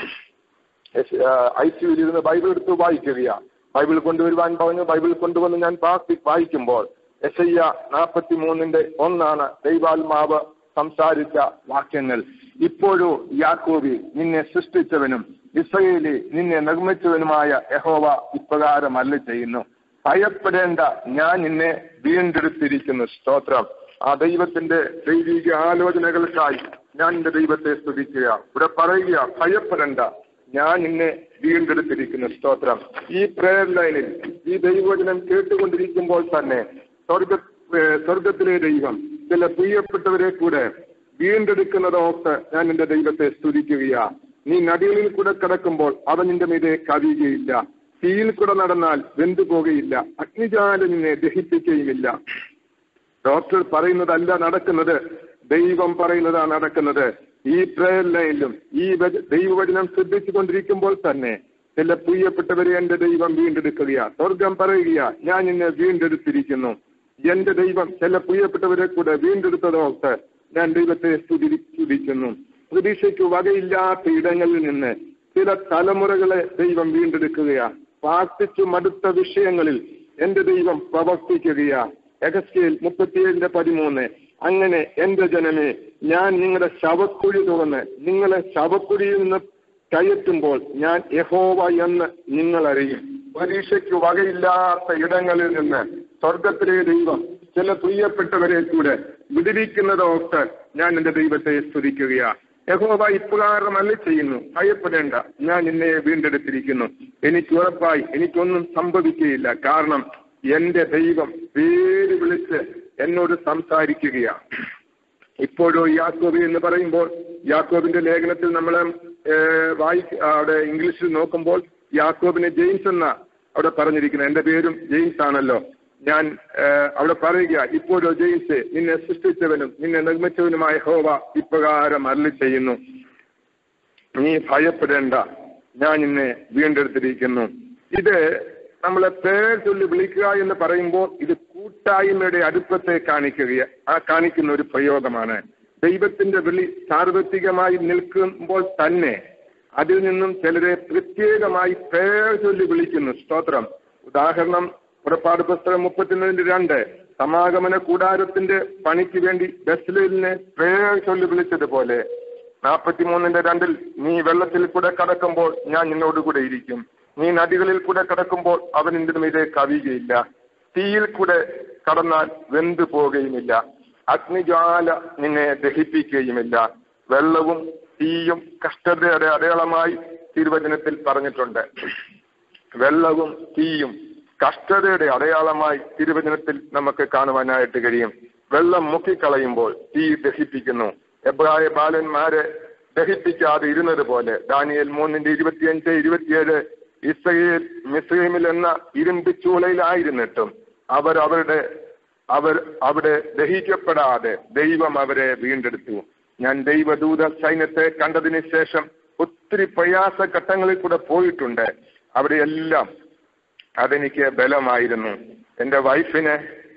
ഐ സിയിൽ ഇരുന്ന് ബൈബിൾ എടുത്ത് വായിക്കുകയാണ് ബൈബിൾ കൊണ്ടുവരുവാൻ പറഞ്ഞു ബൈബിൾ കൊണ്ടുവന്ന് ഞാൻ പ്രാർത്ഥി വായിക്കുമ്പോൾ എസ് ഐ നാൽപ്പത്തി മൂന്നിന്റെ ഒന്നാണ് ദൈവാത്മാവ് സംസാരിച്ച വാക്യങ്ങൾ ഇപ്പോഴും യാക്കോബി നിന്നെ സൃഷ്ടിച്ചവനും ഇസ്രയേലി നിന്നെ നിർമ്മിച്ചവനുമായ യഹോവ ഇപ്രകാരമല്ല ചെയ്യുന്നു ഭയപ്പെടേണ്ട ഞാൻ നിന്നെ വീണ്ടെടുത്തിരിക്കുന്നു സ്തോത്രം ആ ദൈവത്തിന്റെ ദൈവിക ആലോചനകൾക്കായി ഞാൻ നിന്റെ ദൈവത്തെ സ്തുതിക്കുക ഇവിടെ പറയുക ഭയപ്പെടണ്ട ഞാൻ നിന്നെ വീണ്ടെടുത്തിരിക്കുന്നു സ്തോത്രം ഈ പ്രേയർ ലൈനിൽ ഈ ദൈവവചനം കേട്ടുകൊണ്ടിരിക്കുമ്പോൾ തന്നെ സ്വർഗ ഏഹ് സ്വർഗത്തിലെ ദൈവം ചില പ്രിയപ്പെട്ടവരെ കൂടെ വീണ്ടെടുക്കുന്നതോർത്ത് ഞാൻ നിന്റെ ദൈവത്തെ സ്തുതിക്കുകയാ നീ നദികളിൽ കൂടെ കിടക്കുമ്പോൾ അവൻ നിന്റെ മീതെ കവിയുകയില്ല തീയിൽ കൂടെ നടന്നാൽ വെന്തു പോകുകയില്ല അഗ്നിജാല നിന്നെ ദഹിപ്പിക്കുകയുമില്ല ഡോക്ടർ പറയുന്നതല്ല നടക്കുന്നത് ദൈവം പറയുന്നതാ നടക്കുന്നത് ഈ പ്രേയർ ലൈനിലും ഈ വച- ദൈവവചനം ശ്രദ്ധിച്ചു കൊണ്ടിരിക്കുമ്പോൾ തന്നെ ചില പ്രിയപ്പെട്ടവരെ എന്റെ ദൈവം വീണ്ടെടുക്കുകയാ സ്വർഗം പറയുകയാ ഞാൻ നിന്നെ വീണ്ടെടുത്തിരിക്കുന്നു എന്റെ ദൈവം ചില പ്രിയപ്പെട്ടവരെ കൂടെ വീണ്ടെടുത്തതോർത്ത് ഞാൻ ദൈവത്തെ സ്തുതി സ്തുതിക്കുന്നു പ്രതീക്ഷയ്ക്ക് വകയില്ലാത്ത ഇടങ്ങളിൽ നിന്ന് ചില തലമുറകളെ ദൈവം വീണ്ടെടുക്കുകയാ പ്രാർത്ഥിച്ചു മടുത്ത വിഷയങ്ങളിൽ എന്റെ ദൈവം പ്രവർത്തിക്കുകയാ എഗസ്റ്റേൽ മുപ്പത്തിയേഴിന്റെ പതിമൂന്ന് അങ്ങനെ എന്റെ ജനമേ ഞാൻ നിങ്ങളുടെ ശവക്കുഴി തുറന്ന് നിങ്ങളെ ശവക്കുഴിയിൽ നിന്ന് കയറ്റുമ്പോൾ ഞാൻ യഹോവ എന്ന് നിങ്ങൾ അറിയും പരീക്ഷയ്ക്ക് വകയില്ലാത്ത ഇടങ്ങളിൽ നിന്ന് സ്വർഗത്തിലെ ദൈവം ചില പ്രിയപ്പെട്ടവരെ കൂടെ വിടുവിക്കുന്നതോർത്ത് ഞാൻ എന്റെ ദൈവത്തെ സ്തുതിക്കുകയാ യഹോവ ഇപ്രകാരം അല്ല ചെയ്യുന്നു ഭയപ്പെടേണ്ട ഞാൻ നിന്നെ വീണ്ടെടുത്തിരിക്കുന്നു എനിക്ക് ഉറപ്പായി എനിക്കൊന്നും സംഭവിക്കുകയില്ല കാരണം എന്റെ ദൈവം പേര് വിളിച്ച് എന്നോട് സംസാരിക്കുകയാ ഇപ്പോഴോ യാക്കോബ് എന്ന് പറയുമ്പോൾ യാക്കോബിന്റെ ലേഖനത്തിൽ നമ്മൾ വായി അവിടെ ഇംഗ്ലീഷിൽ നോക്കുമ്പോൾ യാക്കോബിനെ ജെയിംസ് എന്ന അവിടെ പറഞ്ഞിരിക്കുന്നത് എന്റെ പേരും ജെയിംസ് ആണല്ലോ ഞാൻ ഏഹ്, അവിടെ പറയുക ഇപ്പോഴോ ജെയിംസ് നിന്നെ സൃഷ്ടിച്ചവനും നിന്നെ നിർമ്മിച്ചവനുമായ ഹോവ ഇപ്രകാരം അരളി ചെയ്യുന്നു നീ ഭയപ്പെടേണ്ട ഞാൻ നിന്നെ വീണ്ടെടുത്തിരിക്കുന്നു ഇത് നമ്മളെ പേർ ചൊല്ലി വിളിക്കുക എന്ന് പറയുമ്പോൾ ഇത് കൂട്ടായ്മയുടെ അടുപ്പത്തെ കാണിക്കുക ആ കാണിക്കുന്ന ഒരു പ്രയോഗമാണ് ദൈവത്തിന്റെ വിളി സാർവത്രികമായി നിൽക്കുമ്പോൾ തന്നെ അതിൽ നിന്നും ചിലരെ പ്രത്യേകമായി പേർ ചൊല്ലി വിളിക്കുന്നു സ്തോത്രം ഉദാഹരണം പുറപ്പാട് പുസ്തകം മുപ്പത്തിനൊന്നിന്റെ രണ്ട് സമാഗമന കൂടാരത്തിന്റെ പണിക്ക് വേണ്ടി ബസ്ലിനെ പേർ ചൊല്ലി വിളിച്ചതുപോലെ നാൽപ്പത്തിമൂന്നിന്റെ രണ്ടിൽ നീ വെള്ളത്തിൽ കൂടെ കടക്കുമ്പോൾ ഞാൻ നിന്നോട് കൂടെ ഇരിക്കും നീ നദികളിൽ കൂടെ കടക്കുമ്പോൾ അവൻ നിന്റെ മീതെ കവിയുകയില്ല തീയിൽ കൂടെ കടന്നാൽ വെന്തു പോകുകയുമില്ല അഗ്നിജ്വാല നിന്നെ ദഹിപ്പിക്കുകയുമില്ല വെള്ളവും തീയും കഷ്ടതയുടെ അടയാളമായി തിരുവചനത്തിൽ പറഞ്ഞിട്ടുണ്ട് വെള്ളവും തീയും കഷ്ടതയുടെ അടയാളമായി തിരുവചനത്തിൽ നമുക്ക് കാണുവാനായിട്ട് കഴിയും വെള്ളം മുക്കിക്കളയുമ്പോൾ തീ ദഹിപ്പിക്കുന്നു എബ്രായ ബാലന്മാരെ ദഹിപ്പിക്കാതെ ഇരുന്നത് പോലെ ദാനിയൽ മൂന്നിന്റെ ഇരുപത്തിയഞ്ച് ഇരുപത്തിയേഴ് ഇസ്രയേൽ മിസ്രൈമിൽ എന്ന ഇരുമ്പ് ചൂളയിലായിരുന്നിട്ടും അവർ അവരുടെ അവർ അവിടെ ദഹിക്കപ്പെടാതെ ദൈവം അവരെ വീണ്ടെടുത്തു ഞാൻ ദൈവദൂത സൈന്യത്തെ കണ്ടതിന് ശേഷം ഒത്തിരി പ്രയാസ ഘട്ടങ്ങളിൽ കൂടെ പോയിട്ടുണ്ട് അവിടെയെല്ലാം അതെനിക്ക് ബലമായിരുന്നു എൻ്റെ വൈഫിന്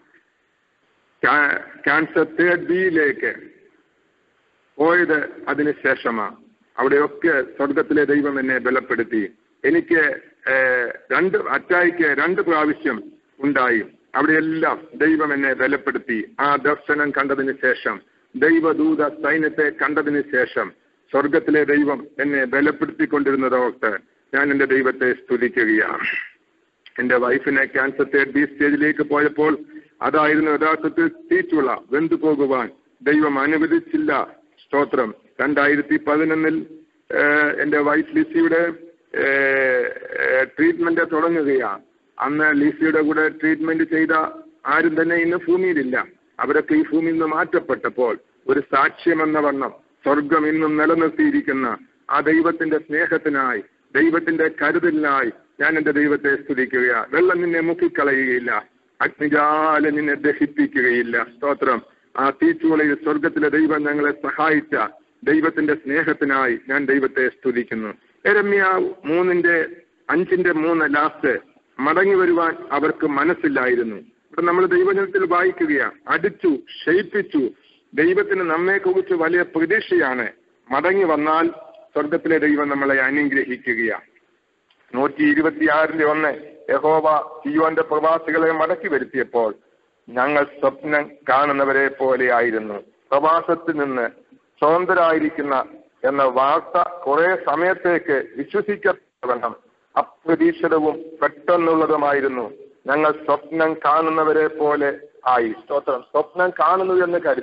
ക്യാൻസർ തേർഡ് ബിയിലേക്ക് പോയത് അതിന് ശേഷമാണ് അവിടെയൊക്കെ സ്വർഗത്തിലെ ദൈവം എന്നെ ബലപ്പെടുത്തി എനിക്ക് ഏഹ്, രണ്ട് അറ്റായിക്ക് രണ്ട് പ്രാവശ്യം ഉണ്ടായി അവിടെയെല്ലാം ദൈവം എന്നെ ബലപ്പെടുത്തി ആ ദർശനം കണ്ടതിന് ശേഷം ദൈവദൂത സൈന്യത്തെ കണ്ടതിന് ശേഷം സ്വർഗത്തിലെ ദൈവം എന്നെ ബലപ്പെടുത്തിക്കൊണ്ടിരുന്നതോർത്ത് ഞാൻ എൻ്റെ ദൈവത്തെ സ്തുതിക്കുകയാണ് എന്റെ വൈഫിനെ ക്യാൻസർ തേർഡ് ബി സ്റ്റേജിലേക്ക് പോയപ്പോൾ അതായിരുന്നു യഥാർത്ഥത്തിൽ തീച്ചുള വെന്തു പോകുവാൻ ദൈവം അനുവദിച്ചില്ല സ്തോത്രം രണ്ടായിരത്തി പതിനൊന്നിൽ എന്റെ വൈഫ് ലിസിയുടെ ട്രീറ്റ്മെന്റ് തുടങ്ങുകയാണ് അന്ന് ലിസിയുടെ കൂടെ ട്രീറ്റ്മെന്റ് ചെയ്ത ആരും തന്നെ ഇന്ന് ഭൂമിയിലില്ല അവരൊക്കെ ഈ ഭൂമിയിൽ നിന്ന് മാറ്റപ്പെട്ടപ്പോൾ ഒരു സാക്ഷ്യമെന്ന വണ്ണം സ്വർഗം ഇന്നും നിലനിർത്തിയിരിക്കുന്ന ആ ദൈവത്തിന്റെ സ്നേഹത്തിനായി ദൈവത്തിന്റെ കരുതലിനായി ഞാൻ എന്റെ ദൈവത്തെ സ്തുതിക്കുക വെള്ളം നിന്നെ മുക്കിക്കളയുകയില്ല അഗ്നിജാല നിന്നെ ദഹിപ്പിക്കുകയില്ല സ്തോത്രം ആ തീച്ചുളയിൽ സ്വർഗത്തിലെ ദൈവം ഞങ്ങളെ സഹായിച്ച ദൈവത്തിന്റെ സ്നേഹത്തിനായി ഞാൻ ദൈവത്തെ സ്തുതിക്കുന്നു എരമ്യ മൂന്നിന്റെ അഞ്ചിന്റെ മൂന്ന് ലാസ്റ്റ് മടങ്ങി വരുവാൻ അവർക്ക് മനസ്സില്ലായിരുന്നു ഇവിടെ നമ്മൾ ദൈവജനത്തിൽ വായിക്കുകയാണ് അടിച്ചു ക്ഷയിപ്പിച്ചു ദൈവത്തിന് നമ്മെ കുറിച്ച് വലിയ പ്രതീക്ഷയാണ് മടങ്ങി വന്നാൽ സ്വർഗത്തിലെ ദൈവം നമ്മളെ അനുഗ്രഹിക്കുകയാണ് നൂറ്റി ഇരുപത്തിയാറിന്റെ ഒന്ന് യഹോവ സിയോന്റെ പ്രവാസികളെ മടക്കി വരുത്തിയപ്പോൾ ഞങ്ങൾ സ്വപ്നം കാണുന്നവരെ പോലെയായിരുന്നു പ്രവാസത്തിൽ നിന്ന് സ്വതന്ത്രരായിരിക്കുന്ന എന്ന വാർത്ത കുറെ സമയത്തേക്ക് വിശ്വസിക്കപ്പെടണം അപ്രതീക്ഷിതവും പെട്ടെന്നുള്ളതുമായിരുന്നു ഞങ്ങൾ സ്വപ്നം കാണുന്നവരെ പോലെ ആയി സ്തോത്രം സ്വപ്നം കാണുന്നു എന്ന് കരുതി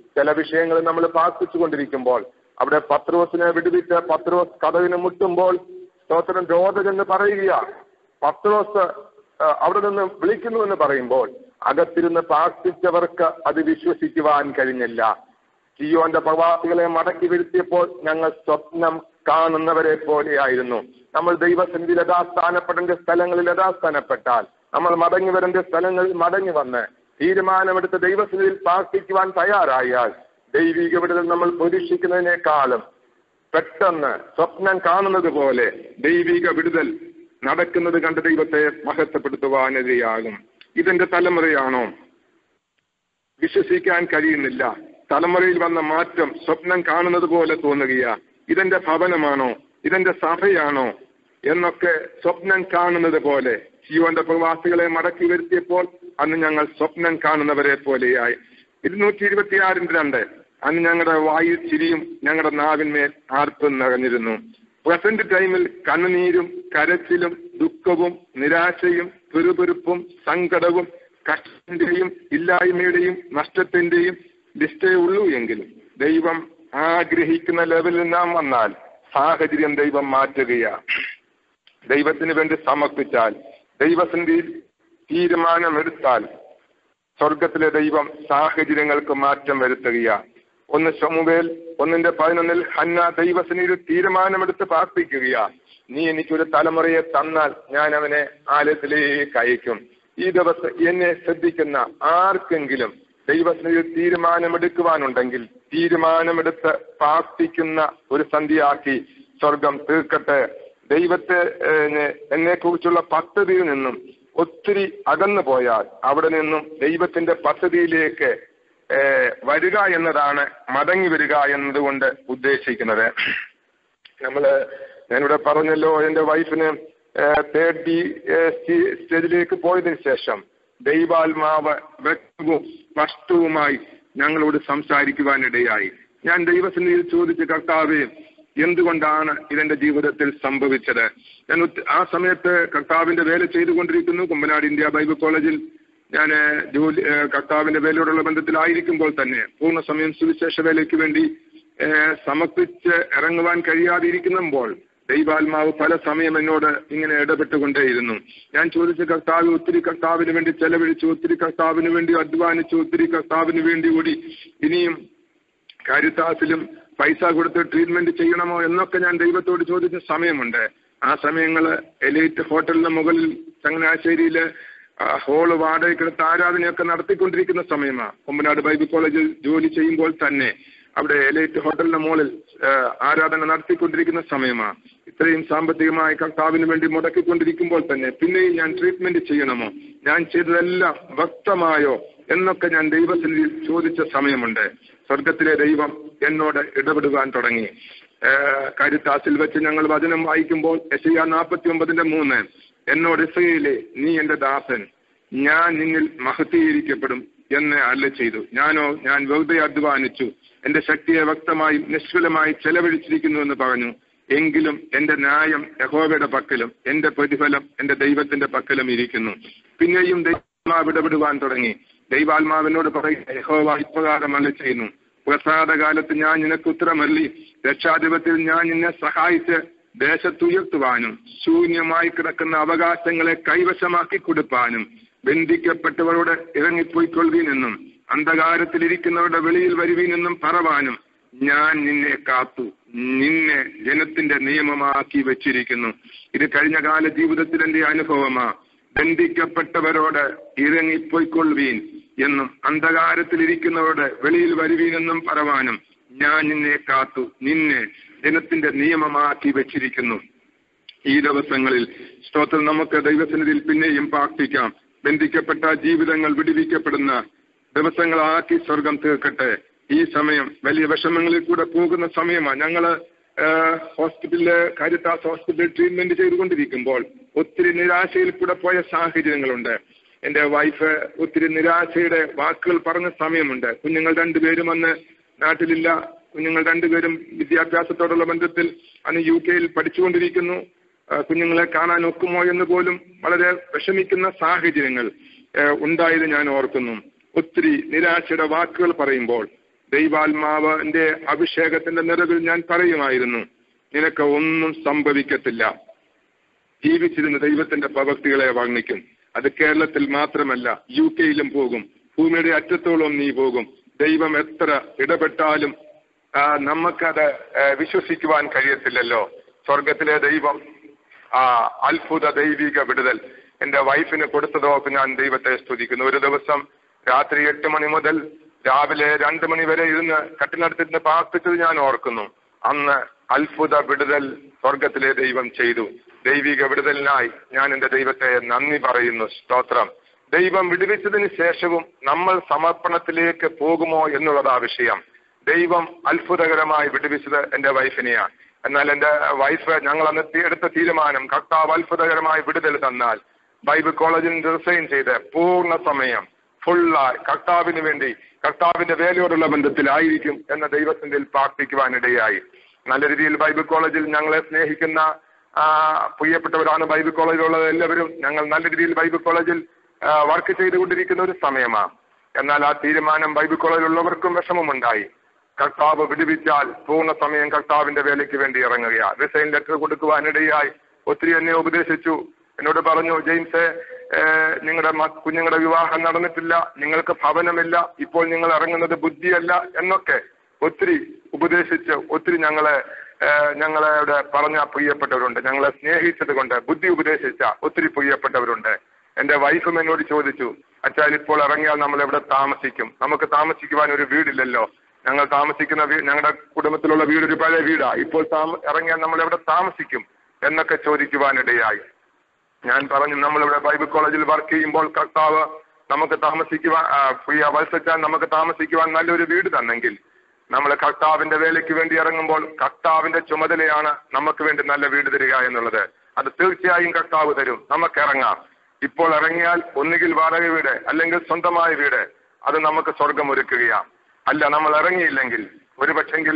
ചില വിഷയങ്ങൾ നമ്മൾ പ്രാർത്ഥിച്ചുകൊണ്ടിരിക്കുമ്പോൾ അവിടെ പത്രോസിനെ വിടുവിച്ച് പത്രോസ് കഥവിന് മുട്ടുമ്പോൾ സ്തോത്രം രോധകെന്ന് പറയുക പത്രോസ് ആ, അവിടെ നിന്ന് വിളിക്കുന്നു എന്ന് പറയുമ്പോൾ അകത്തിരുന്ന് പ്രാർത്ഥിച്ചവർക്ക് അത് വിശ്വസിക്കുവാൻ കഴിഞ്ഞില്ല സിയോന്റെ പ്രവാസികളെ മടക്കി വരുത്തിയപ്പോൾ ഞങ്ങൾ സ്വപ്നം കാണുന്നവരെ പോലെയായിരുന്നു നമ്മൾ ദൈവസന്നിധി യഥാസ്ഥാനപ്പെടേണ്ട സ്ഥലങ്ങളിൽ യഥാസ്ഥാനപ്പെട്ടാൽ നമ്മൾ മടങ്ങി വരേണ്ട സ്ഥലങ്ങളിൽ മടങ്ങി വന്ന് തീരുമാനമെടുത്ത് ദൈവസന്നിധിയിൽ പ്രാർത്ഥിക്കുവാൻ തയ്യാറായാൽ ദൈവിക വിടുതൽ നമ്മൾ പ്രതീക്ഷിക്കുന്നതിനേക്കാളും പെട്ടെന്ന് സ്വപ്നം കാണുന്നത് പോലെ ദൈവിക വിടുതൽ നടക്കുന്നത് കണ്ട് ദൈവത്തെ മഹത്വപ്പെടുത്തുവാനിടയാകും ഇതെന്റെ തലമുറയാണോ വിശ്വസിക്കാൻ കഴിയുന്നില്ല തലമുറയിൽ വന്ന മാറ്റം സ്വപ്നം കാണുന്നത് പോലെ തോന്നുകയാ ഇതെന്റെ ഭവനമാണോ ഇതെന്റെ സഭയാണോ എന്നൊക്കെ സ്വപ്നം കാണുന്നത് പോലെ സിയോന്റെ പ്രവാസികളെ മടക്കി വരുത്തിയപ്പോൾ അന്ന് ഞങ്ങൾ സ്വപ്നം കാണുന്നവരെ പോലെയായി ഇരുന്നൂറ്റി ഇരുപത്തിയാറിന്റെ രണ്ട് അന്ന് ഞങ്ങളുടെ വായു ചിരിയും ഞങ്ങളുടെ നാവിന്മേൽ ആർപ്പും നിറഞ്ഞിരുന്നു പ്രസന്റ് ടൈമിൽ കണ്ണുനീരും കരച്ചിലും ദുഃഖവും നിരാശയും പെറുപെറുപ്പും സങ്കടവും കഷ്ടത്തിന്റെയും ഇല്ലായ്മയുടെയും നഷ്ടത്തിന്റെയും ലിസ്റ്റേ ഉള്ളൂ എങ്കിലും ദൈവം ആഗ്രഹിക്കുന്ന ലെവലിൽ നാം വന്നാൽ സാഹചര്യം ദൈവം മാറ്റുകയാ ദൈവത്തിന് വേണ്ടി സമർപ്പിച്ചാൽ ദൈവസന്ധിയിൽ തീരുമാനമെടുത്താൽ സ്വർഗത്തിലെ ദൈവം സാഹചര്യങ്ങൾക്ക് മാറ്റം വരുത്തുകയാ ഒന്ന് ശമുവേൽ ഒന്നിന്റെ പതിനൊന്നിൽ ഹന്ന ദൈവസന്നിധിയിൽ തീരുമാനമെടുത്ത് പ്രാർത്ഥിക്കുകയാ നീ എനിക്കൊരു തലമുറയെ തന്നാൽ ഞാൻ അവനെ ആലയത്തിലേക്ക് അയക്കും ഈ ദിവസം എന്നെ ശ്രദ്ധിക്കുന്ന ആർക്കെങ്കിലും ദൈവസന്നിധിയിൽ തീരുമാനമെടുക്കുവാനുണ്ടെങ്കിൽ തീരുമാനമെടുത്ത് പ്രാർത്ഥിക്കുന്ന ഒരു സന്ധ്യയാക്കി സ്വർഗം തീർക്കട്ടെ ദൈവത്തെ എന്നെ കുറിച്ചുള്ള പദ്ധതിയിൽ നിന്നും ഒത്തിരി അകന്നു പോയാൽ അവിടെ നിന്നും ദൈവത്തിന്റെ പദ്ധതിയിലേക്ക് ഏഹ്, വരിക എന്നതാണ് മടങ്ങി വരിക എന്നതുകൊണ്ട് ഉദ്ദേശിക്കുന്നത് നമ്മള് ഞാനിവിടെ പറഞ്ഞല്ലോ എന്റെ വൈഫിന് തേർഡ് ഡി സ്റ്റേജിലേക്ക് പോയതിനു ശേഷം ദൈവാത്മാവ് വ്യക്തവും സ്പഷ്ടവുമായി ഞങ്ങളോട് സംസാരിക്കുവാനിടയായി ഞാൻ ദൈവസന്നിധിയിൽ ചോദിച്ച കർത്താവേ എന്തുകൊണ്ടാണ് ഇതെന്റെ ജീവിതത്തിൽ സംഭവിച്ചത് ഞാൻ ഒത്തി- ആ സമയത്ത് കർത്താവിന്റെ വേല ചെയ്തുകൊണ്ടിരിക്കുന്നു കുമ്പനാട് ഇന്ത്യ ബൈബിൾ കോളേജിൽ ഞാൻ ജോലി ഏഹ്, കർത്താവിന്റെ വേലയോടുള്ള ബന്ധത്തിലായിരിക്കുമ്പോൾ തന്നെ പൂർണ്ണ സമയം സുവിശേഷ വേലയ്ക്ക് വേണ്ടി ഏഹ്, സമർപ്പിച്ച് ഇറങ്ങുവാൻ കഴിയാതെ ഇരിക്കുമ്പോൾ ദൈവാത്മാവ് പല സമയം എന്നോട് ഇങ്ങനെ ഇടപെട്ടുകൊണ്ടേയിരുന്നു ഞാൻ ചോദിച്ച കർത്താവ് ഒത്തിരി കർത്താവിന് വേണ്ടി ചെലവഴിച്ചു ഒത്തിരി കർത്താവിന് വേണ്ടി അധ്വാനിച്ചു ഒത്തിരി കർത്താവിന് വേണ്ടി കൂടി ഇനിയും കാരിത്താസിലും പൈസ കൊടുത്ത് ട്രീറ്റ്മെന്റ് ചെയ്യണമോ എന്നൊക്കെ ഞാൻ ദൈവത്തോട് ചോദിച്ച സമയമുണ്ട് ആ സമയങ്ങള് എലൈറ്റ് ഹോട്ടലിന് മുകളിൽ ചങ്ങനാശ്ശേരിയില് ആ, ഹോള് വാടകയ്ക്കെടുത്ത് ആരാധനയൊക്കെ നടത്തിക്കൊണ്ടിരിക്കുന്ന സമയമാണ് കൊമ്പനാട് ബൈബിൾ കോളേജിൽ ജോലി ചെയ്യുമ്പോൾ തന്നെ അവിടെ എലൈറ്റ് ഹോട്ടലിന്റെ മുകളിൽ ആ, ആരാധന നടത്തിക്കൊണ്ടിരിക്കുന്ന സമയമാണ് ഇത്രയും സാമ്പത്തികമായി കർത്താവിന് വേണ്ടി മുടക്കിക്കൊണ്ടിരിക്കുമ്പോൾ തന്നെ പിന്നെയും ഞാൻ ട്രീറ്റ്മെന്റ് ചെയ്യണമോ ഞാൻ ചെയ്തതെല്ലാം വ്യക്തമായോ എന്നൊക്കെ ഞാൻ ദൈവത്തിൽ ചോദിച്ച സമയമുണ്ട് സ്വർഗത്തിലെ ദൈവം എന്നോട് ഇടപെടുവാൻ തുടങ്ങി ഏഹ് കരുത്താസിൽ വെച്ച് ഞങ്ങൾ വചനം വായിക്കുമ്പോൾ എസ് നാൽപ്പത്തി ഒമ്പതിന്റെ മൂന്ന് എന്നോട് ഇസയിലെ നീ എന്റെ ദാസൻ ഞാൻ നിന്നിൽ മഹത്തീകരിക്കപ്പെടും എന്ന് അല്ല ചെയ്തു ഞാനോ ഞാൻ വെറുതെ അധ്വാനിച്ചു എന്റെ ശക്തിയെ വ്യക്തമായും നിഷ്ഫലമായി ചെലവഴിച്ചിരിക്കുന്നു എന്ന് പറഞ്ഞു എങ്കിലും എന്റെ ന്യായം യഹോവയുടെ പക്കലും എന്റെ പ്രതിഫലം എന്റെ ദൈവത്തിന്റെ പക്കലും ഇരിക്കുന്നു പിന്നെയും ദൈവമാവ് ഇടപെടുവാൻ തുടങ്ങി ദൈവാത്മാവിനോട് പറയുക യഹോവ ഇപ്രകാരം അല്ല ചെയ്യുന്നു പ്രസാദകാലത്ത് ഞാൻ നിനക്ക് ഉത്തരമല്ലി രക്ഷാധിപത്യത്തിൽ ഞാൻ നിന്നെ സഹായിച്ച് ദേശത്തുയർത്തുവാനും ശൂന്യമായി കിടക്കുന്ന അവകാശങ്ങളെ കൈവശമാക്കി കൊടുപ്പാനും ബന്ധിക്കപ്പെട്ടവരോട് ഇറങ്ങിപ്പോയിക്കൊള്ളുവീനെന്നും അന്ധകാരത്തിലിരിക്കുന്നവരുടെ വെളിയിൽ വരുവീനെന്നും പറവാനും ഞാൻ നിന്നെ കാത്തു നിന്നെ ജനത്തിന്റെ നിയമമാക്കി വെച്ചിരിക്കുന്നു ഇത് കഴിഞ്ഞ കാല ജീവിതത്തിൽ എന്റെ അനുഭവമാ ബന്ധിക്കപ്പെട്ടവരോട് ഇറങ്ങിപ്പോയിക്കൊള്ളുവീൻ എന്നും അന്ധകാരത്തിലിരിക്കുന്നവരോട് വെളിയിൽ വരുവീനെന്നും പറവാനും ഞാൻ നിന്നെ കാത്തു നിന്നെ ജനത്തിന്റെ നിയമമാക്കി വെച്ചിരിക്കുന്നു ഈ ദിവസങ്ങളിൽ സ്തോത്രം നമുക്ക് ദൈവസന്നിധിയിൽ പിന്നെയും പ്രാർത്ഥിക്കാം ബന്ധിക്കപ്പെട്ട ജീവിതങ്ങൾ വിടുവിക്കപ്പെടുന്ന ദിവസങ്ങളാക്കി സ്വർഗം തീർക്കട്ടെ ഈ സമയം വലിയ വിഷമങ്ങളിൽ കൂടെ പോകുന്ന സമയമാണ് ഞങ്ങള് ഹോസ്പിറ്റലില് കാരിത്താസ് ഹോസ്പിറ്റലിൽ ട്രീറ്റ്മെന്റ് ചെയ്തുകൊണ്ടിരിക്കുമ്പോൾ ഒത്തിരി നിരാശയിൽ കൂടെ പോയ സാഹചര്യങ്ങളുണ്ട് എന്റെ വൈഫ് ഒത്തിരി നിരാശയുടെ വാക്കുകൾ പറഞ്ഞ സമയമുണ്ട് കുഞ്ഞുങ്ങൾ രണ്ടുപേരും അന്ന് നാട്ടിലില്ല കുഞ്ഞുങ്ങൾ രണ്ടുപേരും വിദ്യാഭ്യാസത്തോടുള്ള ബന്ധത്തിൽ അന്ന് യു കെയിൽ പഠിച്ചുകൊണ്ടിരിക്കുന്നു ആ, കുഞ്ഞുങ്ങളെ കാണാൻ ഒക്കുമോ എന്ന് പോലും വളരെ വിഷമിക്കുന്ന സാഹചര്യങ്ങൾ ആ, ഉണ്ടായത് ഞാൻ ഓർക്കുന്നു ഒത്തിരി നിരാശയുടെ വാക്കുകൾ പറയുമ്പോൾ ദൈവാത്മാവിന്റെ അഭിഷേകത്തിന്റെ നിറവിൽ ഞാൻ പറയുമായിരുന്നു നിനക്ക് ഒന്നും സംഭവിക്കത്തില്ല ജീവിച്ചിരുന്ന ദൈവത്തിന്റെ പ്രവൃത്തികളെ വർണ്ണിക്കും അത് കേരളത്തിൽ മാത്രമല്ല യു കെയിലും പോകും ഭൂമിയുടെ അറ്റത്തോളം നീ പോകും ദൈവം എത്ര ഇടപെട്ടാലും ആ, നമുക്കത് ആ, വിശ്വസിക്കുവാൻ കഴിയത്തില്ലല്ലോ സ്വർഗത്തിലെ ദൈവം ആ അത്ഭുത ദൈവിക വിടുതൽ എന്റെ വൈഫിന് കൊടുത്തതോക്ക് ഞാൻ ദൈവത്തെ സ്തുതിക്കുന്നു ഒരു ദിവസം രാത്രി എട്ട് മണി മുതൽ രാവിലെ രണ്ട് മണി വരെ ഇരുന്ന് കട്ടിനടുത്തിരുന്ന് പ്രാർത്ഥിച്ചത് ഞാൻ ഓർക്കുന്നു അന്ന് അത്ഭുത വിടുതൽ സ്വർഗത്തിലെ ദൈവം ചെയ്തു ദൈവിക വിടുതലിനായി ഞാൻ എന്റെ ദൈവത്തെ നന്ദി പറയുന്നു സ്തോത്രം ദൈവം വിടുവിച്ചതിന് ശേഷവും നമ്മൾ സമർപ്പണത്തിലേക്ക് പോകുമോ എന്നുള്ളതാ വിഷയം ദൈവം അത്ഭുതകരമായി വിടുവിച്ചത് എന്റെ വൈഫിനെയാണ് എന്നാൽ എന്റെ വൈഫ് ഞങ്ങൾ അന്ന് തീ- എടുത്ത തീരുമാനം കർത്താവ് അത്ഭുതകരമായി വിടുതൽ തന്നാൽ ബൈബിൾ കോളേജിൽ റിസൈൻ ചെയ്ത് പൂർണ്ണ സമയം ഫുള്ളായി കർത്താവിന് വേണ്ടി കർത്താവിന്റെ വേലയോടുള്ള ബന്ധത്തിലായിരിക്കും എന്ന ദൈവത്തിന്റെ പ്രാർത്ഥിക്കുവാനിടയായി നല്ല രീതിയിൽ ബൈബിൾ കോളേജിൽ ഞങ്ങളെ സ്നേഹിക്കുന്ന ആ, പ്രിയപ്പെട്ടവരാണ് ബൈബിൾ കോളേജിലുള്ളത് എല്ലാവരും ഞങ്ങൾ നല്ല രീതിയിൽ ബൈബിൾ കോളേജിൽ വർക്ക് ചെയ്തുകൊണ്ടിരിക്കുന്ന ഒരു സമയമാണ് എന്നാൽ ആ തീരുമാനം ബൈബിൾ കോളേജിലുള്ളവർക്കും വിഷമമുണ്ടായി കർത്താവ് വിടുവിച്ചാൽ പൂർണ്ണ സമയം കർത്താവിന്റെ വേലയ്ക്ക് വേണ്ടി ഇറങ്ങുകയാണ് റിസൈൻ ലെറ്റർ കൊടുക്കുവാനിടയായി ഒത്തിരി എന്നെ ഉപദേശിച്ചു എന്നോട് പറഞ്ഞു ജെയിംസ് നിങ്ങളുടെ കുഞ്ഞുങ്ങളുടെ വിവാഹം നടന്നിട്ടില്ല നിങ്ങൾക്ക് ഭവനമില്ല ഇപ്പോൾ നിങ്ങൾ ഇറങ്ങുന്നത് ബുദ്ധിയല്ല എന്നൊക്കെ ഒത്തിരി ഉപദേശിച്ച് ഒത്തിരി ഞങ്ങളെ ഏഹ്, ഞങ്ങളെ ഇവിടെ പറഞ്ഞ പ്രിയപ്പെട്ടവരുണ്ട് ഞങ്ങളെ സ്നേഹിച്ചത് കൊണ്ട് ബുദ്ധി ഉപദേശിച്ച ഒത്തിരി പ്രിയപ്പെട്ടവരുണ്ട് എന്റെ വൈഫും എന്നോട് ചോദിച്ചു അച്ഛാൽ ഇപ്പോൾ ഇറങ്ങിയാൽ നമ്മൾ എവിടെ താമസിക്കും നമുക്ക് താമസിക്കുവാൻ ഒരു വീടില്ലല്ലോ ഞങ്ങൾ താമസിക്കുന്ന വീ ഞങ്ങളുടെ കുടുംബത്തിലുള്ള വീട് ഒരു പഴയ വീടാ ഇപ്പോൾ താമ ഇറങ്ങിയാൽ നമ്മൾ എവിടെ താമസിക്കും എന്നൊക്കെ ചോദിക്കുവാനിടയായി ഞാൻ പറഞ്ഞു നമ്മളിവിടെ ബൈബിൾ കോളേജിൽ വർക്ക് ചെയ്യുമ്പോൾ കർത്താവ് നമുക്ക് താമസിക്കുവാൻ ആ, പ്രിയ വത്സച്ചാൻ നമുക്ക് താമസിക്കുവാൻ നല്ലൊരു വീട് തന്നെങ്കിൽ നമ്മൾ കർത്താവിന്റെ വേലയ്ക്ക് വേണ്ടി ഇറങ്ങുമ്പോൾ കർത്താവിന്റെ ചുമതലയാണ് നമുക്ക് വേണ്ടി നല്ല വീട് തരിക എന്നുള്ളത് അത് തീർച്ചയായും കർത്താവ് തരും നമുക്ക് ഇറങ്ങാം ഇപ്പോൾ ഇറങ്ങിയാൽ ഒന്നുകിൽ വാടക വീട് അല്ലെങ്കിൽ സ്വന്തമായ വീട് അത് നമുക്ക് സ്വർഗം ഒരുക്കുകയാണ് അല്ല നമ്മൾ ഇറങ്ങിയില്ലെങ്കിൽ ഒരു പക്ഷെങ്കിൽ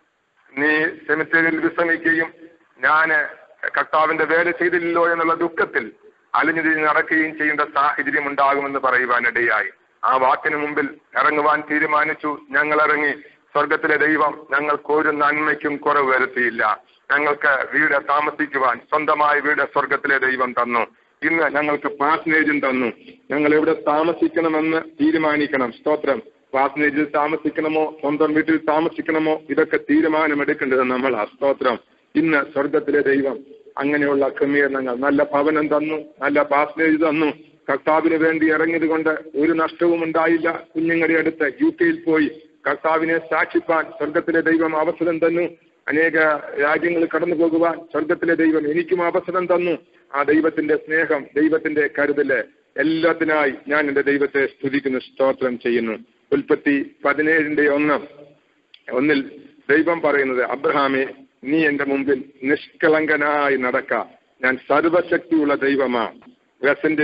നീ സെമിത്തേരിയിൽ വിശ്രമിക്കുകയും ഞാൻ കർത്താവിന്റെ വേല ചെയ്തില്ലല്ലോ എന്നുള്ള ദുഃഖത്തിൽ അലിഞ്ഞു തിരിഞ്ഞ് നടക്കുകയും ചെയ്യേണ്ട സാഹചര്യം ഉണ്ടാകുമെന്ന് പറയുവാനിടയായി ആ വാക്കിന് മുമ്പിൽ ഇറങ്ങുവാൻ തീരുമാനിച്ചു ഞങ്ങൾ ഇറങ്ങി സ്വർഗത്തിലെ ദൈവം ഞങ്ങൾക്ക് ഒരു നന്മയ്ക്കും കുറവ് വരുത്തിയില്ല ഞങ്ങൾക്ക് വീട് താമസിക്കുവാൻ സ്വന്തമായ വീട് സ്വർഗത്തിലെ ദൈവം തന്നു ഇന്ന് ഞങ്ങൾക്ക് പാസനേജും തന്നു ഞങ്ങൾ എവിടെ താമസിക്കണമെന്ന് തീരുമാനിക്കണം സ്തോത്രം പാസനേജിൽ താമസിക്കണമോ സ്വന്തം വീട്ടിൽ താമസിക്കണമോ ഇതൊക്കെ തീരുമാനമെടുക്കേണ്ടത് നമ്മളാ സ്തോത്രം ഇന്ന് സ്വർഗത്തിലെ ദൈവം അങ്ങനെയുള്ള ക്രമീകരണങ്ങൾ നല്ല ഭവനം തന്നു നല്ല പാസനേജ് തന്നു കർത്താവിന് വേണ്ടി ഇറങ്ങിയത് കൊണ്ട് ഒരു നഷ്ടവും ഉണ്ടായില്ല കുഞ്ഞുങ്ങളുടെ അടുത്ത് യു കെയിൽ പോയി കർത്താവിനെ സാക്ഷിപ്പാൻ സ്വർഗത്തിലെ ദൈവം അവസരം തന്നു അനേക രാജ്യങ്ങൾ കടന്നു പോകുവാൻ സ്വർഗത്തിലെ ദൈവം എനിക്കും അവസരം തന്നു ആ ദൈവത്തിന്റെ സ്നേഹം ദൈവത്തിന്റെ കരുതല് എല്ലാത്തിനായി ഞാൻ എന്റെ ദൈവത്തെ സ്തുതിക്കുന്നു സ്തോത്രം ചെയ്യുന്നു ഉൽപ്പത്തി പതിനേഴിന്റെ ഒന്ന് ഒന്നിൽ ദൈവം പറയുന്നത് അബ്രഹാമെ നീ എന്റെ മുമ്പിൽ നിഷ്കളങ്കനായി നടക്ക ഞാൻ സർവശക്തിയുള്ള ദൈവമാ പ്രസന്റ്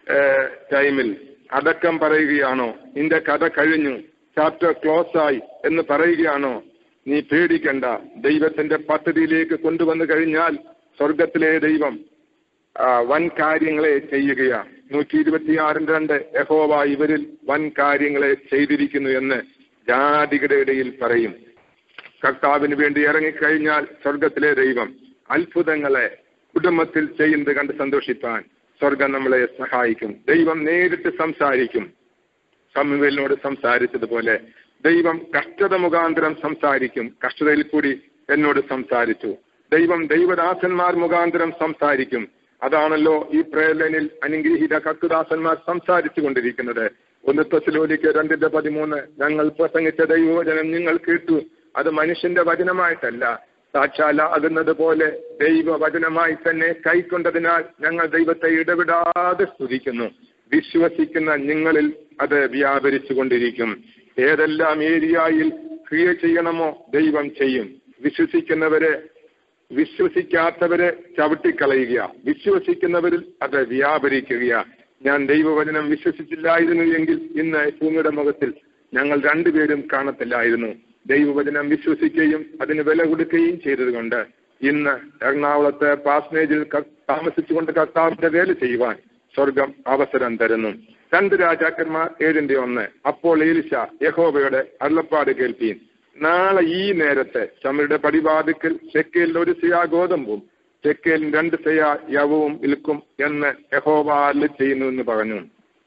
ടൈമിൽ അടക്കം പറയുകയാണോ നിന്റെ കഥ കഴിഞ്ഞു ചാപ്റ്റർ ക്ലോസ് ആയി എന്ന് പറയുകയാണോ നീ പേടിക്കണ്ട ദൈവത്തിന്റെ പദ്ധതിയിലേക്ക് കൊണ്ടുവന്നു കഴിഞ്ഞാൽ സ്വർഗത്തിലെ ദൈവം ആ, വൻ കാര്യങ്ങളെ ചെയ്യുകയാണ് നൂറ്റി ഇരുപത്തിയാറിന്റെ രണ്ട് യഹോവ ഇവരിൽ വൻ കാര്യങ്ങളെ ചെയ്തിരിക്കുന്നു എന്ന് ജാതികളുടെ ഇടയിൽ പറയും കർത്താവിന് വേണ്ടി ഇറങ്ങിക്കഴിഞ്ഞാൽ സ്വർഗത്തിലെ ദൈവം അത്ഭുതങ്ങളെ കുടുംബത്തിൽ ചെയ്യുന്നത് കണ്ട് സന്തോഷിപ്പാൻ സ്വർഗം നമ്മളെ സഹായിക്കും ദൈവം നേരിട്ട് സംസാരിക്കും സമൂഹലിനോട് സംസാരിച്ചതുപോലെ ദൈവം കഷ്ടത മുഖാന്തരം സംസാരിക്കും കഷ്ടതയിൽ കൂടി എന്നോട് സംസാരിച്ചു ദൈവം ദൈവദാസന്മാർ മുഖാന്തരം സംസാരിക്കും അതാണല്ലോ ഈ പ്രേലനിൽ അനുഗ്രഹീത കത്തുദാസന്മാർ സംസാരിച്ചു കൊണ്ടിരിക്കുന്നത് ഒന്ന് തെസ്സലോനിക്ക് രണ്ടിന്റെ പതിമൂന്ന് ഞങ്ങൾ പ്രസംഗിച്ച ദൈവവചനം നിങ്ങൾ കേട്ടു അത് മനുഷ്യന്റെ വചനമായിട്ടല്ല സാക്ഷാലാകുന്നത് പോലെ ദൈവവചനമായി തന്നെ കൈക്കൊണ്ടതിനാൽ ഞങ്ങൾ ദൈവത്തെ ഇടവിടാതെ സ്തുതിക്കുന്നു വിശ്വസിക്കുന്ന നിങ്ങളിൽ അത് വ്യാപരിച്ചു കൊണ്ടിരിക്കും ഏതെല്ലാം ഏരിയയിൽ ക്രിയ ചെയ്യണമോ ദൈവം ചെയ്യും വിശ്വസിക്കുന്നവരെ വിശ്വസിക്കാത്തവരെ ചവിട്ടിക്കളയുക വിശ്വസിക്കുന്നവരിൽ അത് വ്യാപരിക്കുക ഞാൻ ദൈവവചനം വിശ്വസിച്ചില്ലായിരുന്നു എങ്കിൽ ഇന്ന് ഭൂമിയുടെ മുഖത്തിൽ ഞങ്ങൾ രണ്ടുപേരും കാണത്തില്ലായിരുന്നു ദൈവവചനം വിശ്വസിക്കുകയും അതിന് വില കൊടുക്കുകയും ചെയ്തതുകൊണ്ട് ഇന്ന് എറണാകുളത്ത് പാസ്നേജിൽ ക- താമസിച്ചുകൊണ്ട് കർത്താവിന്റെ വേല ചെയ്യുവാൻ സ്വർഗം അവസരം തരുന്നു രണ്ട് രാജാക്കന്മാർ ഏഴിന്റെ ഒന്ന് അപ്പോൾ ഏലിശ യഹോബയുടെ അരുളപ്പാട് കേൾപ്പീൻ നാളെ ഈ നേരത്തെ ചമരുടെ പടിവാതിക്കൽ ചെക്കയിൽ ഒരു സിയാ ഗോതമ്പും ചെക്കയിൽ രണ്ട് സിയാ യവവും വിൽക്കും എന്ന് യഹോവ അരുളി ചെയ്യുന്നു എന്ന് പറഞ്ഞു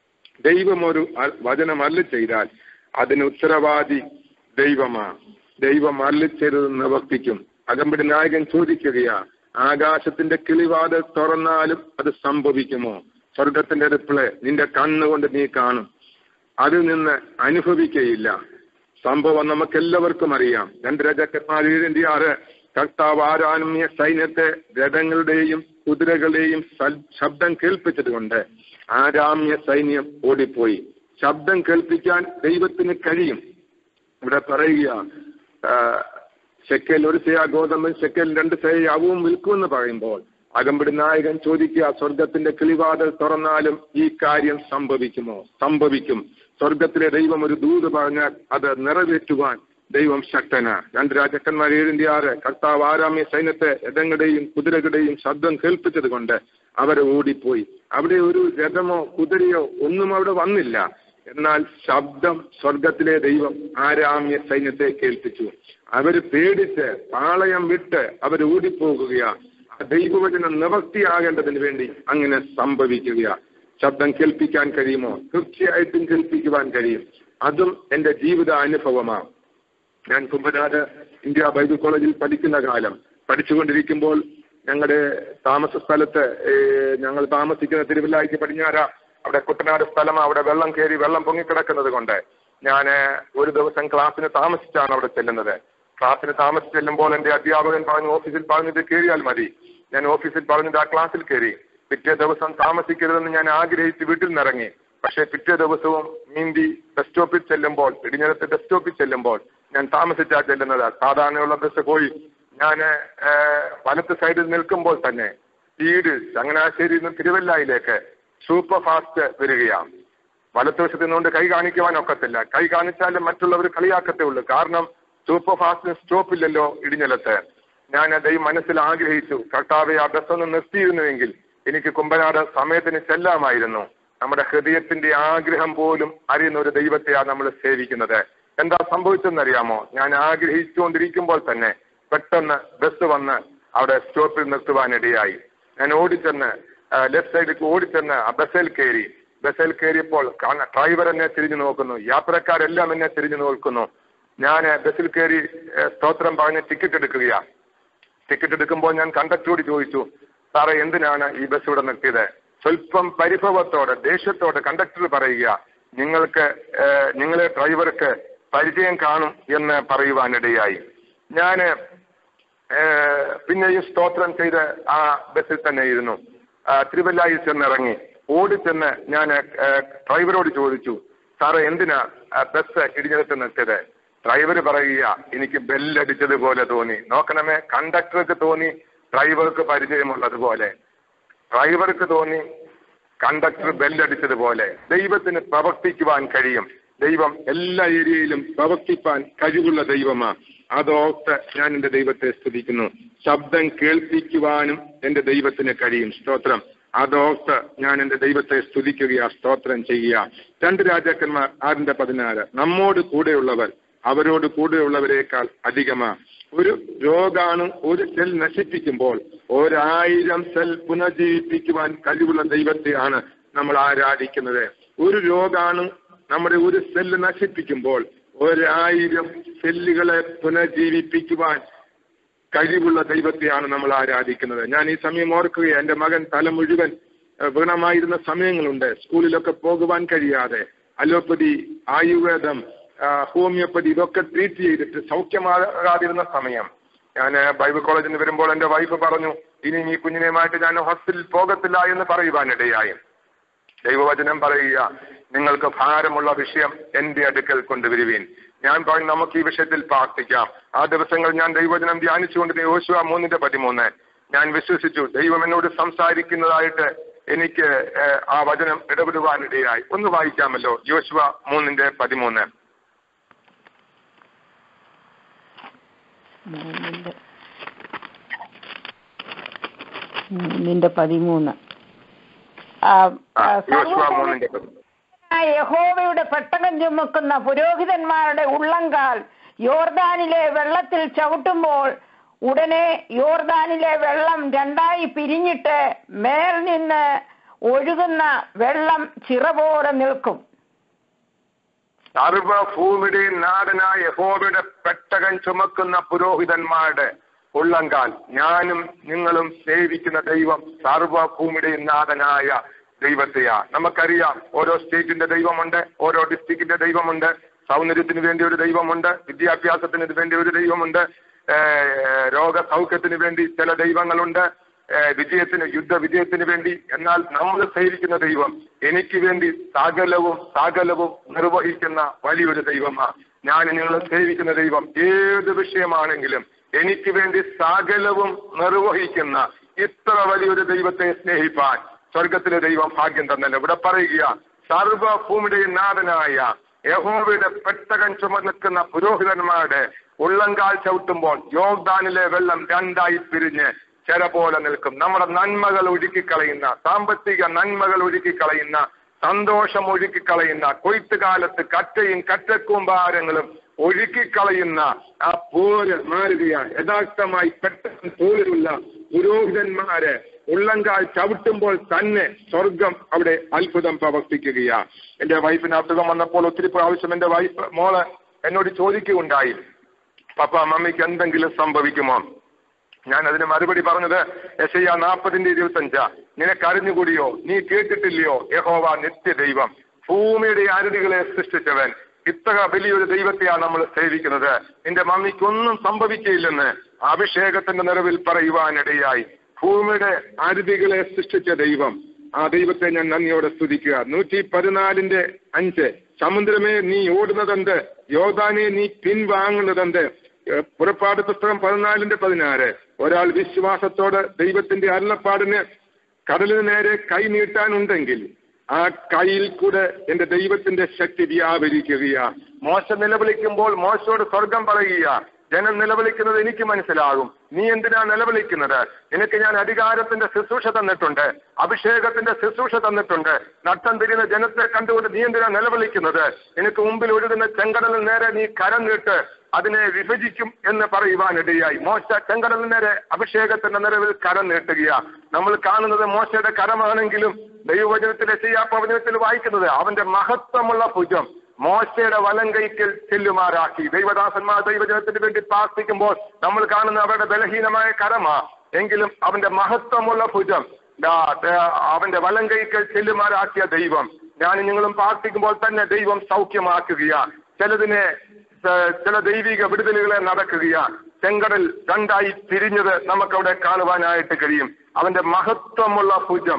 ദൈവം ഒരു അ- വചനം അരുളി ചെയ്താൽ അതിന് ഉത്തരവാദി ദൈവമാ ദൈവം അരുളി ചെയ്തത് നിവർത്തിക്കും അകമ്പടി നായകൻ ചോദിക്കുകയാ ആകാശത്തിന്റെ കിളിവാതിൽ തുറന്നാലും അത് സംഭവിക്കുമോ സ്വർഗത്തിന്റെ റിപ്ലൈ നിന്റെ കണ്ണുകൊണ്ട് നീ കാണും അതിൽ നിന്ന് അനുഭവിക്കയില്ല സംഭവം നമുക്ക് എല്ലാവർക്കും അറിയാം രണ്ട് രാജാക്കന്മാർ ഏഴിന്റെ ആറ് കർത്താവ് ആരാനുമ്യ സൈന്യത്തെ രഥങ്ങളുടെയും കുതിരകളുടെയും സൽ- ശബ്ദം കേൾപ്പിച്ചതുകൊണ്ട് ആരാമ്യ സൈന്യം ഓടിപ്പോയി ശബ്ദം കേൾപ്പിക്കാൻ ദൈവത്തിന് കഴിയും ഇവിടെ പറയുക ആ, ശെക്കൽ ഒരു സേയ ഗോതമ്പും ശെക്കൽ രണ്ട് സേയ യാവും വിൽക്കുമെന്ന് പറയുമ്പോൾ അകമ്പടി നായകൻ ചോദിക്കുക സ്വർഗത്തിന്റെ കിളിവാതിൽ തുറന്നാലും ഈ കാര്യം സംഭവിക്കുമോ സംഭവിക്കും സ്വർഗത്തിലെ ദൈവം ഒരു ദൂത് പറഞ്ഞാൽ അത് നിറവേറ്റുവാൻ ദൈവം ശക്തനാ രണ്ട് രാജാക്കന്മാർ ഏഴിന്റെ ആറ് കർത്താവ് ആരാമ്യ സൈന്യത്തെ രഥങ്ങളുടെയും കുതിരകളുടെയും ശബ്ദം കേൾപ്പിച്ചത് കൊണ്ട് അവരെ ഓടിപ്പോയി അവിടെ ഒരു രഥമോ കുതിരയോ ഒന്നും അവിടെ വന്നില്ല എന്നാൽ ശബ്ദം സ്വർഗത്തിലെ ദൈവം ആരാമ്യ സൈന്യത്തെ കേൾപ്പിച്ചു അവര് പേടിച്ച് പാളയം വിട്ട് അവർ ഓടിപ്പോകുകയാ ആ ദൈവവചനം നിവർത്തിയാകേണ്ടതിന് വേണ്ടി അങ്ങനെ സംഭവിക്കുകയാ ശബ്ദം കേൾപ്പിക്കാൻ കഴിയുമോ തീർച്ചയായിട്ടും കേൾപ്പിക്കുവാൻ കഴിയും അതും എന്റെ ജീവിത അനുഭവമാണ് ഞാൻ കുമ്പനാട് ഇന്ത്യ ബൈബിൾ കോളേജിൽ പഠിക്കുന്ന കാലം പഠിച്ചുകൊണ്ടിരിക്കുമ്പോൾ ഞങ്ങളുടെ താമസ സ്ഥലത്ത് ഏഹ്, ഞങ്ങൾ താമസിക്കുന്ന തിരുവല്ലായ്ക്ക് പടിഞ്ഞാറ അവിടെ കുട്ടനാട് സ്ഥലം അവിടെ വെള്ളം കയറി വെള്ളം പൊങ്ങിക്കിടക്കുന്നത് കൊണ്ട് ഞാൻ ഒരു ദിവസം ക്ലാസ്സിന് താമസിച്ചാണ് അവിടെ ചെല്ലുന്നത് ക്ലാസ്സിന് താമസിച്ച് ചെല്ലുമ്പോൾ എന്റെ അധ്യാപകൻ പറഞ്ഞു ഓഫീസിൽ പറഞ്ഞത് കയറിയാൽ മതി ഞാൻ ഓഫീസിൽ പറഞ്ഞത് ആ ക്ലാസ്സിൽ കയറി പിറ്റേ ദിവസം താമസിക്കരുതെന്ന് ഞാൻ ആഗ്രഹിച്ച് വീട്ടിൽ നിന്നിറങ്ങി പക്ഷേ പിറ്റേ ദിവസവും നീന്തി ബസ് സ്റ്റോപ്പിൽ ചെല്ലുമ്പോൾ ഇടിഞ്ഞിടത്ത് ബസ് സ്റ്റോപ്പിൽ ചെല്ലുമ്പോൾ ഞാൻ താമസിച്ചാ ചെല്ലുന്നത് സാധാരണയുള്ള ബസ് പോയി ഞാൻ വലത്ത് സൈഡിൽ നിൽക്കുമ്പോൾ തന്നെ സ്പീഡ് ചങ്ങനാശ്ശേരി നിന്ന് തിരുവല്ലായിലേക്ക് സൂപ്പർ ഫാസ്റ്റ് വരികയാണ് വലത്തുവശത്ത് നിന്നുകൊണ്ട് കൈ കാണിക്കുവാൻ ഒക്കത്തില്ല കൈ കാണിച്ചാലും മറ്റുള്ളവർ കളിയാക്കത്തേ ഉള്ളൂ കാരണം സൂപ്പർ ഫാസ്റ്റിന് സ്റ്റോപ്പില്ലല്ലോ ഇടിഞ്ഞലത്ത് ഞാൻ ദൈവം മനസ്സിൽ ആഗ്രഹിച്ചു കർത്താവെ ആ ബസ് ഒന്ന് നിർത്തിയിരുന്നുവെങ്കിൽ എനിക്ക് കുമ്പനാട് സമയത്തിന് ചെല്ലാമായിരുന്നു നമ്മുടെ ഹൃദയത്തിന്റെ ആഗ്രഹം പോലും അറിയുന്ന ഒരു ദൈവത്തെയാണ് നമ്മൾ സേവിക്കുന്നത് എന്താ സംഭവിച്ചെന്നറിയാമോ ഞാൻ ആഗ്രഹിച്ചുകൊണ്ടിരിക്കുമ്പോൾ തന്നെ പെട്ടെന്ന് ബസ് വന്ന് അവിടെ സ്റ്റോപ്പിൽ നിർത്തുവാനിടയായി ഞാൻ ഓടിച്ചെന്ന് ലെഫ്റ്റ് സൈഡിലേക്ക് ഓടിച്ചെന്ന് ആ ബസ്സിൽ കയറി ബസ്സിൽ കയറിയപ്പോൾ കാണ- ഡ്രൈവർ എന്നെ തിരിഞ്ഞു നോക്കുന്നു യാത്രക്കാരെല്ലാം എന്നെ തിരിഞ്ഞു നോക്കുന്നു ഞാൻ ബസ്സിൽ കയറി ഏഹ്, സ്തോത്രം പറഞ്ഞ് ടിക്കറ്റ് എടുക്കുകയാണ് ടിക്കറ്റ് എടുക്കുമ്പോൾ ഞാൻ കണ്ടക്ടറോട് ചോദിച്ചു സാറേ എന്തിനാണ് ഈ ബസ് ഇവിടെ നിർത്തിയത് സ്വല്പം പരിഭവത്തോടെ ദേഷ്യത്തോടെ കണ്ടക്ടർ പറയുക നിങ്ങൾക്ക് ഏഹ്, നിങ്ങളെ ഡ്രൈവർക്ക് പരിചയം കാണും എന്ന് പറയുവാനിടയായി ഞാൻ പിന്നെ ഈ സ്തോത്രം ചെയ്ത് ആ ബസ്സിൽ തന്നെ ഇരുന്നു ആ, തിരുവല്ലായിൽ ചെന്നിറങ്ങി ഓടിച്ചെന്ന് ഞാൻ ഡ്രൈവറോട് ചോദിച്ചു സാറേ എന്തിനാ ആ, ബസ് ഇടിഞ്ഞിടത്ത് നിർത്തിയത് ഡ്രൈവർ പറയുക എനിക്ക് ബെല്ലടിച്ചതുപോലെ തോന്നി നോക്കണമേ കണ്ടക്ടർക്ക് തോന്നി ഡ്രൈവർക്ക് പരിചയമുള്ളതുപോലെ ഡ്രൈവർക്ക് തോന്നി കണ്ടക്ടർ ബെല്ലടിച്ചതുപോലെ ദൈവത്തിന് പ്രവർത്തിക്കുവാൻ കഴിയും ദൈവം എല്ലാ ഏരിയയിലും പ്രവർത്തിപ്പാൻ കഴിവുള്ള ദൈവമാണ് അതോർത്ത് ഞാൻ എന്റെ ദൈവത്തെ സ്തുതിക്കുന്നു ശബ്ദം കേൾപ്പിക്കുവാനും എന്റെ ദൈവത്തിന് കഴിയും സ്തോത്രം അതോർത്ത് ഞാൻ എന്റെ ദൈവത്തെ സ്തുതിക്കുകയാ സ്തോത്രം ചെയ്യുക രണ്ട് രാജാക്കന്മാർ ആറിന്റെ പതിനാറ് നമ്മോട് കൂടെയുള്ളവർ അവരോട് കൂടെയുള്ളവരെക്കാൾ അധികമാ ഒരു രോഗാണു ഒരു സെൽ നശിപ്പിക്കുമ്പോൾ ഒരായിരം സെൽ പുനർജീവിപ്പിക്കുവാൻ കഴിവുള്ള ദൈവത്തെയാണ് നമ്മൾ ആരാധിക്കുന്നത് ഒരു രോഗാണു നമ്മുടെ ഒരു സെല്ല് നശിപ്പിക്കുമ്പോൾ ഒരായിരം സെല്ലുകളെ പുനർജീവിപ്പിക്കുവാൻ കഴിവുള്ള ദൈവത്തെയാണ് നമ്മൾ ആരാധിക്കുന്നത് ഞാൻ ഈ സമയം ഓർക്കുകയാണ് എന്റെ മകൻ തല മുഴുവൻ ഏഹ്, വീണമായിരുന്ന സമയങ്ങളുണ്ട് സ്കൂളിലൊക്കെ പോകുവാൻ കഴിയാതെ അലോപ്പതി ആയുർവേദം ആ, ഹോമിയോപ്പതി ഇതൊക്കെ ട്രീറ്റ് ചെയ്തിട്ട് സൗഖ്യമാകാതിരുന്ന സമയം ഞാൻ ബൈബിൾ കോളേജിൽ നിന്ന് വരുമ്പോൾ എന്റെ വൈഫ് പറഞ്ഞു ഇനി ഈ കുഞ്ഞിനെയുമായിട്ട് ഞാൻ ഹോസ്പിറ്റലിൽ പോകത്തില്ല എന്ന് പറയുവാനിടയായി ദൈവവചനം പറയുക നിങ്ങൾക്ക് ഭാരമുള്ള വിഷയം എന്റെ അടുക്കൽ കൊണ്ടുവരുവീൻ ഞാൻ പറഞ്ഞു നമുക്ക് ഈ വിഷയത്തിൽ പ്രാർത്ഥിക്കാം ആ ദിവസങ്ങൾ ഞാൻ ദൈവവചനം ധ്യാനിച്ചുകൊണ്ട് യോശുവ മൂന്നിന്റെ പതിമൂന്ന് ഞാൻ വിശ്വസിച്ചു ദൈവം എന്നോട് സംസാരിക്കുന്നതായിട്ട് എനിക്ക് ഏഹ്, ആ വചനം ഇടപെടുവാനിടയായി ഒന്ന് വായിക്കാമല്ലോ യോശുവ മൂന്നിന്റെ പതിമൂന്ന് മൂന്നിന്റെ മൂന്നിന്റെ പതിമൂന്ന് ആ, ആ, യോശുവ സർവ്വഭൂമി- മൂന്നിന്റെ പതിമൂന്ന് യഹോവയുടെ പെട്ടകം ചുമക്കുന്ന പുരോഹിതന്മാരുടെ ഉള്ളങ്കാൽ യോർദാനിലെ വെള്ളത്തിൽ ചവിട്ടുമ്പോൾ ഉടനെ യോർദാനിലെ വെള്ളം രണ്ടായി പിരിഞ്ഞിട്ട് മേൽ നിന്ന് ഒഴുകുന്ന വെള്ളം ചിറ പോലെ നിൽക്കും സർവഭൂമിയുടെയും നാടനായ യഹോവയുടെ പെട്ടകം ചുമക്കുന്ന പുരോഹിതന്മാരുടെ ഉള്ളങ്കാൽ ഞാനും നിങ്ങളും സേവിക്കുന്ന ദൈവം സർവഭൂമിയുടെയും നാഥനായ ദൈവത്തെയാ നമുക്കറിയാം ഓരോ സ്റ്റേറ്റിന്റെ ദൈവമുണ്ട് ഓരോ ഡിസ്ട്രിക്റ്റിന്റെ ദൈവമുണ്ട് സൗന്ദര്യത്തിന് വേണ്ടി ഒരു ദൈവമുണ്ട് വിദ്യാഭ്യാസത്തിന് വേണ്ടി ഒരു ദൈവമുണ്ട് ഏഹ് രോഗസൗഖ്യത്തിന് വേണ്ടി ചില ദൈവങ്ങളുണ്ട് ഏഹ് വിജയത്തിന് യുദ്ധ വിജയത്തിന് വേണ്ടി എന്നാൽ നമ്മൾ സേവിക്കുന്ന ദൈവം എനിക്ക് വേണ്ടി സകലവും സകലവും നിർവഹിക്കുന്ന വലിയൊരു ദൈവമാണ് ഞാൻ നിങ്ങൾ സേവിക്കുന്ന ദൈവം ഏത് വിഷയമാണെങ്കിലും എനിക്ക് വേണ്ടി സകലവും നിർവഹിക്കുന്ന ഇത്ര വലിയൊരു ദൈവത്തെ സ്നേഹിപ്പാൻ സ്വർഗത്തിലെ ദൈവം ഭാഗ്യം തന്നല്ലോ ഇവിടെ പറയുക സർവഭൂമിയുടെയും നാഥനായ യഹോവയുടെ പെട്ടകം ചുമന്നിക്കുന്ന പുരോഹിതന്മാരുടെ ഉള്ളങ്കാൽ ചവിട്ടുമ്പോൾ യോഗ്ദാനിലെ വെള്ളം രണ്ടായി പിരിഞ്ഞ് ചെര പോലെ നിൽക്കും നമ്മുടെ നന്മകൾ ഒഴുക്കിക്കളയുന്ന സാമ്പത്തിക നന്മകൾ ഒഴുക്കിക്കളയുന്ന സന്തോഷം ഒഴുക്കിക്കളയുന്ന കൊയ്ത്ത് കാലത്ത് കറ്റയും കറ്റക്കൂമ്പാരങ്ങളും ഒഴുക്കിക്കളയുന്ന ആ പോര് മാറുകയാണ് യഥാർത്ഥമായി പെട്ടെന്ന് തോലിലുള്ള പുരോഹിതന്മാരെ ഉള്ളങ്കാൽ ചവിട്ടുമ്പോൾ തന്നെ സ്വർഗം അവിടെ അത്ഭുതം പ്രവർത്തിക്കുകയാണ് എന്റെ വൈഫിന് അസുഖം വന്നപ്പോൾ ഒത്തിരി പ്രാവശ്യം എന്റെ വൈഫ് മോള് എന്നോട് ചോദിക്കുകയുണ്ടായി പപ്പ മമ്മിക്ക് എന്തെങ്കിലും സംഭവിക്കുമോ ഞാൻ അതിന് മറുപടി പറഞ്ഞത് യശയ്യ നാൽപ്പതിന്റെ ഇരുപത്തഞ്ചാ നിനക്ക് അറിഞ്ഞുകൂടിയോ നീ കേട്ടിട്ടില്ലയോ യഹോവ നിത്യദൈവം ഭൂമിയുടെ അരുതികളെ സൃഷ്ടിച്ചവൻ ഇത്ര വലിയൊരു ദൈവത്തെയാണ് നമ്മൾ സേവിക്കുന്നത് നിന്റെ മമ്മിക്കൊന്നും സംഭവിക്കുകയില്ലെന്ന് അഭിഷേകത്തിന്റെ നിറവിൽ പറയുവാനിടയായി ഭൂമിയുടെ അരുതികളെ സൃഷ്ടിച്ച ദൈവം ആ ദൈവത്തെ ഞാൻ നന്ദിയോടെ സ്തുതിക്കുക നൂറ്റി പതിനാലിന്റെ അഞ്ച് സമുദ്രമേ നീ ഓടുന്നതെന്ത് യോദാനെ നീ പിൻവാങ്ങുന്നതെന്ത് ഏഹ് പുറപ്പാട് പുസ്തകം പതിനാലിന്റെ പതിനാറ് ഒരാൾ വിശ്വാസത്തോട് ദൈവത്തിന്റെ അരുളപ്പാടിന് കടലിന് നേരെ കൈ നീട്ടാനുണ്ടെങ്കിൽ ആ കൈയിൽ കൂടെ എന്റെ ദൈവത്തിന്റെ ശക്തി വ്യാപരിക്കുകയാ മോശ നിലവിളിക്കുമ്പോൾ മോശയോട് സ്വർഗം പറയുക ജനം നിലവിളിക്കുന്നത് എനിക്ക് മനസ്സിലാകും നീ എന്തിനാ നിലവിളിക്കുന്നത് നിനക്ക് ഞാൻ അധികാരത്തിന്റെ ശുശ്രൂഷ തന്നിട്ടുണ്ട് അഭിഷേകത്തിന്റെ ശുശ്രൂഷ തന്നിട്ടുണ്ട് നട്ടം തിരിയുന്ന ജനത്തെ കണ്ടുകൊണ്ട് നീ എന്തിനാ നിലവിളിക്കുന്നത് നിനക്ക് മുമ്പിൽ ഒഴുകുന്ന ചെങ്കടലിന് നേരെ നീ കരം നീട്ട് അതിനെ വിഭജിക്കും എന്ന് പറയുവാനിടയായി മോശ ചെങ്കടലിന് നേരെ അഭിഷേകത്തിന്റെ നിറവിൽ കരം നീട്ടുകയാ നമ്മൾ കാണുന്നത് മോശയുടെ കരമാണെങ്കിലും ദൈവവചനത്തിലെ ചെയ്യാപ്രവചനത്തിൽ വായിക്കുന്നത് അവന്റെ മഹത്വമുള്ള ഭുജം മോശയുടെ വലം കൈക്കൽ ചെല്ലുമാറാക്കി ദൈവദാസന്മാർ ദൈവജനത്തിന് വേണ്ടി പ്രാർത്ഥിക്കുമ്പോൾ നമ്മൾ കാണുന്ന അവരുടെ ബലഹീനമായ കരമാ എങ്കിലും അവന്റെ മഹത്വമുള്ള ഭുജം ദാ, ദാ, അവന്റെ വലം കൈക്കൽ ചെല്ലുമാറാക്കിയ ദൈവം ഞാൻ നിങ്ങളും പ്രാർത്ഥിക്കുമ്പോൾ തന്നെ ദൈവം സൗഖ്യമാക്കുകയാ ചിലതിനെ ഏഹ്, ചില ദൈവിക വിടുതലുകളെ നടക്കുകയാ ചെങ്കടൽ രണ്ടായി തിരിഞ്ഞത് നമുക്കവിടെ കാണുവാനായിട്ട് കഴിയും അവന്റെ മഹത്വമുള്ള ഭുജം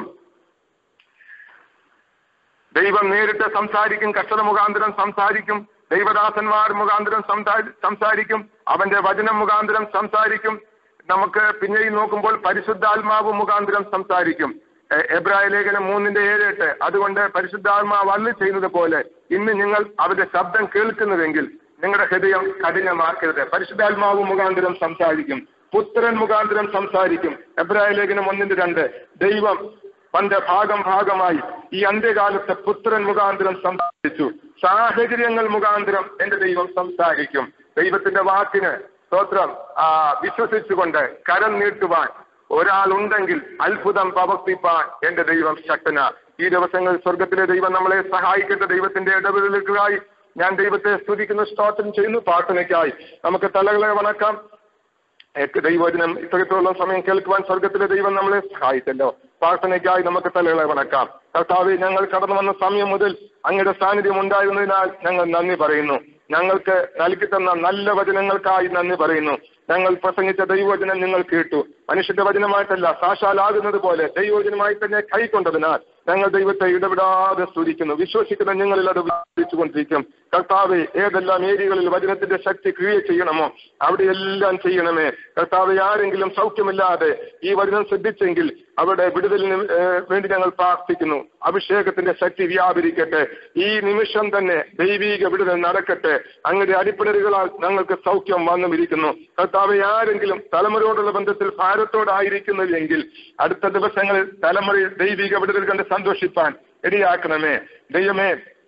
ദൈവം നേരിട്ട് സംസാരിക്കും കഷ്ടത മുഖാന്തരം സംസാരിക്കും ദൈവദാസന്മാർ മുഖാന്തരം സംസാ- സംസാരിക്കും അവന്റെ വചനം മുഖാന്തരം സംസാരിക്കും നമുക്ക് പിന്നെയും നോക്കുമ്പോൾ പരിശുദ്ധാത്മാവ് മുഖാന്തരം സംസാരിക്കും എ- എബ്രായ ലേഖനം മൂന്നിന്റെ ഏഴ് എട്ട് അതുകൊണ്ട് പരിശുദ്ധാത്മാവ് അള്ളി ചെയ്യുന്നത് പോലെ ഇന്ന് നിങ്ങൾ അവന്റെ ശബ്ദം കേൾക്കുന്നുവെങ്കിൽ നിങ്ങളുടെ ഹൃദയം കഠിനമാക്കരുത് പരിശുദ്ധാത്മാവ് മുഖാന്തരം സംസാരിക്കും പുത്രൻ മുഖാന്തരം സംസാരിക്കും എബ്രായ ലേഖനം ഒന്നിന്റെ രണ്ട് ദൈവം പണ്ട് ഭാഗം ഭാഗമായി ഈ അന്ത്യകാലത്ത് പുത്രൻ മുഖാന്തരം സംസാരിച്ചു സാഹചര്യങ്ങൾ മുഖാന്തരം എന്റെ ദൈവം സംസാരിക്കും ദൈവത്തിന്റെ വാക്കിന് സ്തോത്രം ആ, വിശ്വസിച്ചുകൊണ്ട് കരം നീട്ടുവാൻ ഒരാളുണ്ടെങ്കിൽ അത്ഭുതം പ്രവർത്തിപ്പാൻ എന്റെ ദൈവം ശക്തന ഈ ദിവസങ്ങളിൽ സ്വർഗത്തിലെ ദൈവം നമ്മളെ സഹായിക്കേണ്ട ദൈവത്തിന്റെ ഇടപെടലുകളായി ഞാൻ ദൈവത്തെ സ്തുതിക്കുന്നു സ്തോത്രം ചെയ്യുന്നു പ്രാർത്ഥനയ്ക്കായി നമുക്ക് തലകളെ വണക്കാം ഏക്ക് ദൈവവചനം ഇത്തരത്തിലുള്ള സമയം കേൾക്കുവാൻ സ്വർഗത്തിലെ ദൈവം നമ്മളെ സഹായിച്ചല്ലോ പ്രാർത്ഥനയ്ക്കായി നമുക്ക് തലകളെ വണക്കാം കർത്താവെ ഞങ്ങൾ കടന്നു വന്ന സമയം മുതൽ അങ്ങയുടെ സാന്നിധ്യം ഉണ്ടായിരുന്നതിനാൽ ഞങ്ങൾ നന്ദി പറയുന്നു ഞങ്ങൾക്ക് നൽകി തന്ന നല്ല വചനങ്ങൾക്കായി നന്ദി പറയുന്നു ഞങ്ങൾ പ്രസംഗിച്ച ദൈവവചനം നിങ്ങൾ കേട്ടു മനുഷ്യന്റെ വചനമായിട്ടല്ല സാക്ഷാലാകുന്നത് പോലെ ദൈവവചനമായി തന്നെ കൈക്കൊണ്ടതിനാൽ ഞങ്ങൾ ദൈവത്തെ ഇടപെടാതെ സ്തുതിക്കുന്നു വിശ്വസിക്കുന്ന ഞങ്ങളിൽ അത് വിശ്വസിച്ചുകൊണ്ടിരിക്കും കർത്താവെ ഏതെല്ലാം ഏരിയകളിൽ വചനത്തിന്റെ ശക്തി ക്രിയ ചെയ്യണമോ അവിടെയെല്ലാം ചെയ്യണമേ കർത്താവെ ആരെങ്കിലും സൗഖ്യമില്ലാതെ ഈ വചനം ശ്രദ്ധിച്ചെങ്കിൽ അവരുടെ വിടുതലിന് ഏഹ്, വേണ്ടി ഞങ്ങൾ പ്രാർത്ഥിക്കുന്നു അഭിഷേകത്തിന്റെ ശക്തി വ്യാപരിക്കട്ടെ ഈ നിമിഷം തന്നെ ദൈവീക വിടുതൽ നടക്കട്ടെ അങ്ങനെ അടിപ്പിണരുകളാൽ ഞങ്ങൾക്ക് സൗഖ്യം വന്നുമിരിക്കുന്നു കർത്താവെ ആരെങ്കിലും തലമുറയോടുള്ള ബന്ധത്തിൽ ഭാരത്തോടായിരിക്കുന്നില്ലെങ്കിൽ അടുത്ത ദിവസങ്ങളിൽ തലമുറയിൽ ദൈവിക വിടുതൽ കണ്ട് സന്തോഷിപ്പാൻ ഇടയാക്കണമേ ദൈവമേ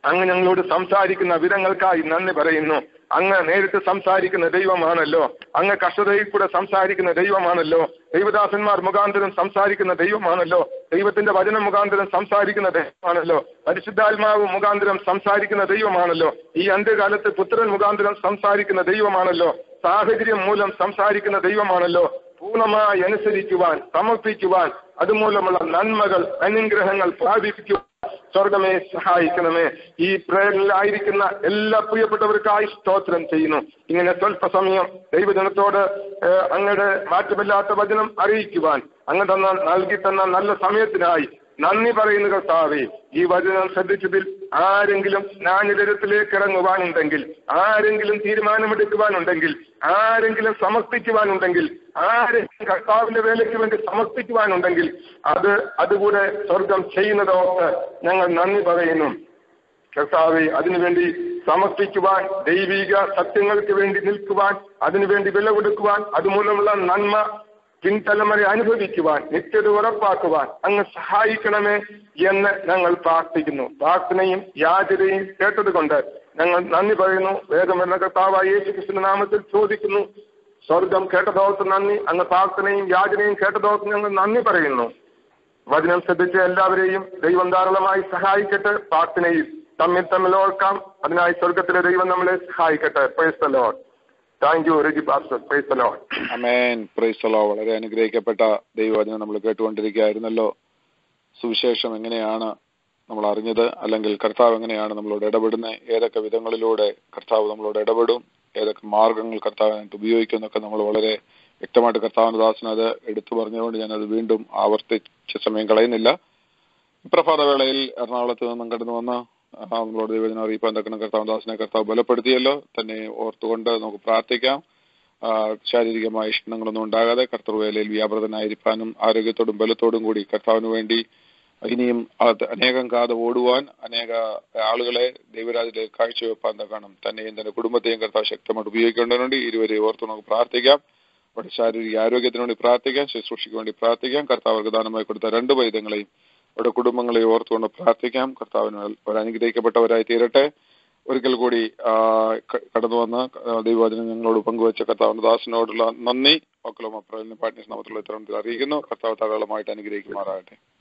അങ്ങ് ഞങ്ങളോട് സംസാരിക്കുന്ന വിധങ്ങൾക്കായി നന്ദി പറയുന്നു അങ്ങ് നേരിട്ട് സംസാരിക്കുന്ന ദൈവമാണല്ലോ അങ്ങ് കഷ്ടതയിൽ കൂടെ സംസാരിക്കുന്ന ദൈവമാണല്ലോ ദൈവദാസന്മാർ മുഖാന്തരം സംസാരിക്കുന്ന ദൈവമാണല്ലോ ദൈവത്തിന്റെ വചനം മുഖാന്തരം സംസാരിക്കുന്ന ദൈവമാണല്ലോ പരിശുദ്ധാത്മാവ് മുഖാന്തരം സംസാരിക്കുന്ന ദൈവമാണല്ലോ ഈ അന്ത്യകാലത്ത് പുത്രൻ മുഖാന്തരം സംസാരിക്കുന്ന ദൈവമാണല്ലോ സാഹചര്യം മൂലം സംസാരിക്കുന്ന ദൈവമാണല്ലോ പൂർണ്ണമായി അനുസരിക്കുവാൻ സമർപ്പിക്കുവാൻ അതുമൂലമുള്ള നന്മകൾ അനുഗ്രഹങ്ങൾ പ്രാപിപ്പിക്കുവാൻ സ്വർഗമേ സഹായിക്കണമേ ഈ പ്രേരണയിലായിരിക്കുന്ന എല്ലാ പ്രിയപ്പെട്ടവർക്കായി സ്തോത്രം ചെയ്യുന്നു ഇങ്ങനെ സ്വല്പസമയം ദൈവജനത്തോട് ഏഹ്, അങ്ങയുടെ മാറ്റമില്ലാത്ത വചനം അറിയിക്കുവാൻ അങ്ങ് തന്ന നൽകി തന്ന നല്ല സമയത്തിനായി നന്ദി പറയുന്ന കർത്താവേ ഈ വചനം ശ്രദ്ധിച്ചതിൽ ആരെങ്കിലും ജ്ഞാനതരത്തിലേക്ക് ഇറങ്ങുവാനുണ്ടെങ്കിൽ ആരെങ്കിലും തീരുമാനമെടുക്കുവാനുണ്ടെങ്കിൽ ആരെങ്കിലും സമർപ്പിക്കുവാനുണ്ടെങ്കിൽ ആരെങ്കിലും കർത്താവിന്റെ വേലയ്ക്ക് വേണ്ടി സമർപ്പിക്കുവാനുണ്ടെങ്കിൽ അത് അതുകൂടെ സ്വർഗം ചെയ്യുന്നതോർത്ത് ഞങ്ങൾ നന്ദി പറയുന്നു കർത്താവെ അതിനുവേണ്ടി സമർപ്പിക്കുവാൻ ദൈവിക സത്യങ്ങൾക്ക് വേണ്ടി നിൽക്കുവാൻ അതിനുവേണ്ടി വില കൊടുക്കുവാൻ അതുമൂലമുള്ള നന്മ പിൻതലമുറ അനുഭവിക്കുവാൻ നിത്യത ഉറപ്പാക്കുവാൻ അങ്ങ് സഹായിക്കണമേ എന്ന് ഞങ്ങൾ പ്രാർത്ഥിക്കുന്നു പ്രാർത്ഥനയും യാചനയും കേട്ടതുകൊണ്ട് ഞങ്ങൾ നന്ദി പറയുന്നു വേഗം എന്ന കർത്താവായ യേശു ക്രിസ്തുവിന്റെ നാമത്തിൽ ചോദിക്കുന്നു സ്വർഗം കേട്ടതോർത്ത് നന്ദി അങ്ങ് പ്രാർത്ഥനയും യാചനയും കേട്ടതോർത്ത് ഞങ്ങൾ നന്ദി പറയുന്നു വചനം ശ്രദ്ധിച്ച എല്ലാവരെയും ദൈവം ധാരാളമായി സഹായിക്കട്ടെ പ്രാർത്ഥനയിൽ തമ്മിൽ തമ്മിൽ ഓർക്കാം അതിനായി സ്വർഗത്തിലെ ദൈവം നമ്മളെ സഹായിക്കട്ടെ praise Lord thank you Reji pastor praise Lord amen praise Lord വളരെ അനുഗ്രഹിക്കപ്പെട്ട ദൈവവചനം നമ്മൾ കേട്ടുകൊണ്ടിരിക്കുകയായിരുന്നല്ലോ സുവിശേഷം എങ്ങനെയാണ് നമ്മൾ അറിഞ്ഞത് അല്ലെങ്കിൽ കർത്താവ് എങ്ങനെയാണ് നമ്മളോട് ഇടപെടുന്നത് ഏതൊക്കെ വിധങ്ങളിലൂടെ കർത്താവ് നമ്മളോട് ഇടപെടും ഏതൊക്കെ മാർഗങ്ങൾ കർത്താവിനായിട്ട് ഉപയോഗിക്കും എന്നൊക്കെ നമ്മൾ വളരെ വ്യക്തമായിട്ട് കർത്താവിന്റെ ദാസൻ അത് എടുത്തു പറഞ്ഞുകൊണ്ട് ഞാനത് വീണ്ടും ആവർത്തിച്ച സമയം കളയുന്നില്ല പ്രഭാതവേളയിൽ എറണാകുളത്ത് നിന്നും കടന്നു വന്ന ആ, നമ്മളോട് ദൈവജനം അറിയിപ്പാൻ തക്കണം കർത്താവ് ദാസനെ കർത്താവ് ബലപ്പെടുത്തിയല്ലോ തന്നെ ഓർത്തുകൊണ്ട് നമുക്ക് പ്രാർത്ഥിക്കാം ആ, ശാരീരികമായ ഇഷ്ടങ്ങളൊന്നും ഉണ്ടാകാതെ കർത്തൃവേലയിൽ വ്യാപൃതനായിരിക്കാനും ആരോഗ്യത്തോടും ബലത്തോടും കൂടി കർത്താവിന് വേണ്ടി ഇനിയും അത് അനേകം കാതെ ഓടുവാൻ അനേക ആളുകളെ ദൈവരാജിലേക്ക് കാഴ്ചവെപ്പാൻ തക്കണം തന്നെയും തന്റെ കുടുംബത്തെയും കർത്താവ് ശക്തമായിട്ട് ഉപയോഗിക്കേണ്ടതുണ്ട് ഇരുവരെ ഓർത്ത് നമുക്ക് പ്രാർത്ഥിക്കാം അവിടെ ശാരീരിക ആരോഗ്യത്തിന് വേണ്ടി പ്രാർത്ഥിക്കാം ശുശ്രൂഷയ്ക്ക് വേണ്ടി പ്രാർത്ഥിക്കാം കർത്താവ് അവർക്ക് ദാനമായി കൊടുത്ത രണ്ട് വൈദ്യങ്ങളെയും അവരുടെ കുടുംബങ്ങളെ ഓർത്തുകൊണ്ട് പ്രാർത്ഥിക്കാം കർത്താവിന് ഒരു അനുഗ്രഹിക്കപ്പെട്ടവരായി തീരട്ടെ ഒരിക്കൽ കൂടി ആ, ക- കടന്നു വന്ന ആ, ദൈവവചനം ഞങ്ങളോട് പങ്കുവച്ച കർത്താവിന്റെ ദാസനോടുള്ള നന്ദി ഒക്കലോമ പ്രവലിന് പാട്ട്നസ് നാമത്തിലുള്ള ഇത്തരത്തിൽ അറിയിക്കുന്നു കർത്താവ് ധാരാളമായിട്ട് അനുഗ്രഹിക്കുമാറാകട്ടെ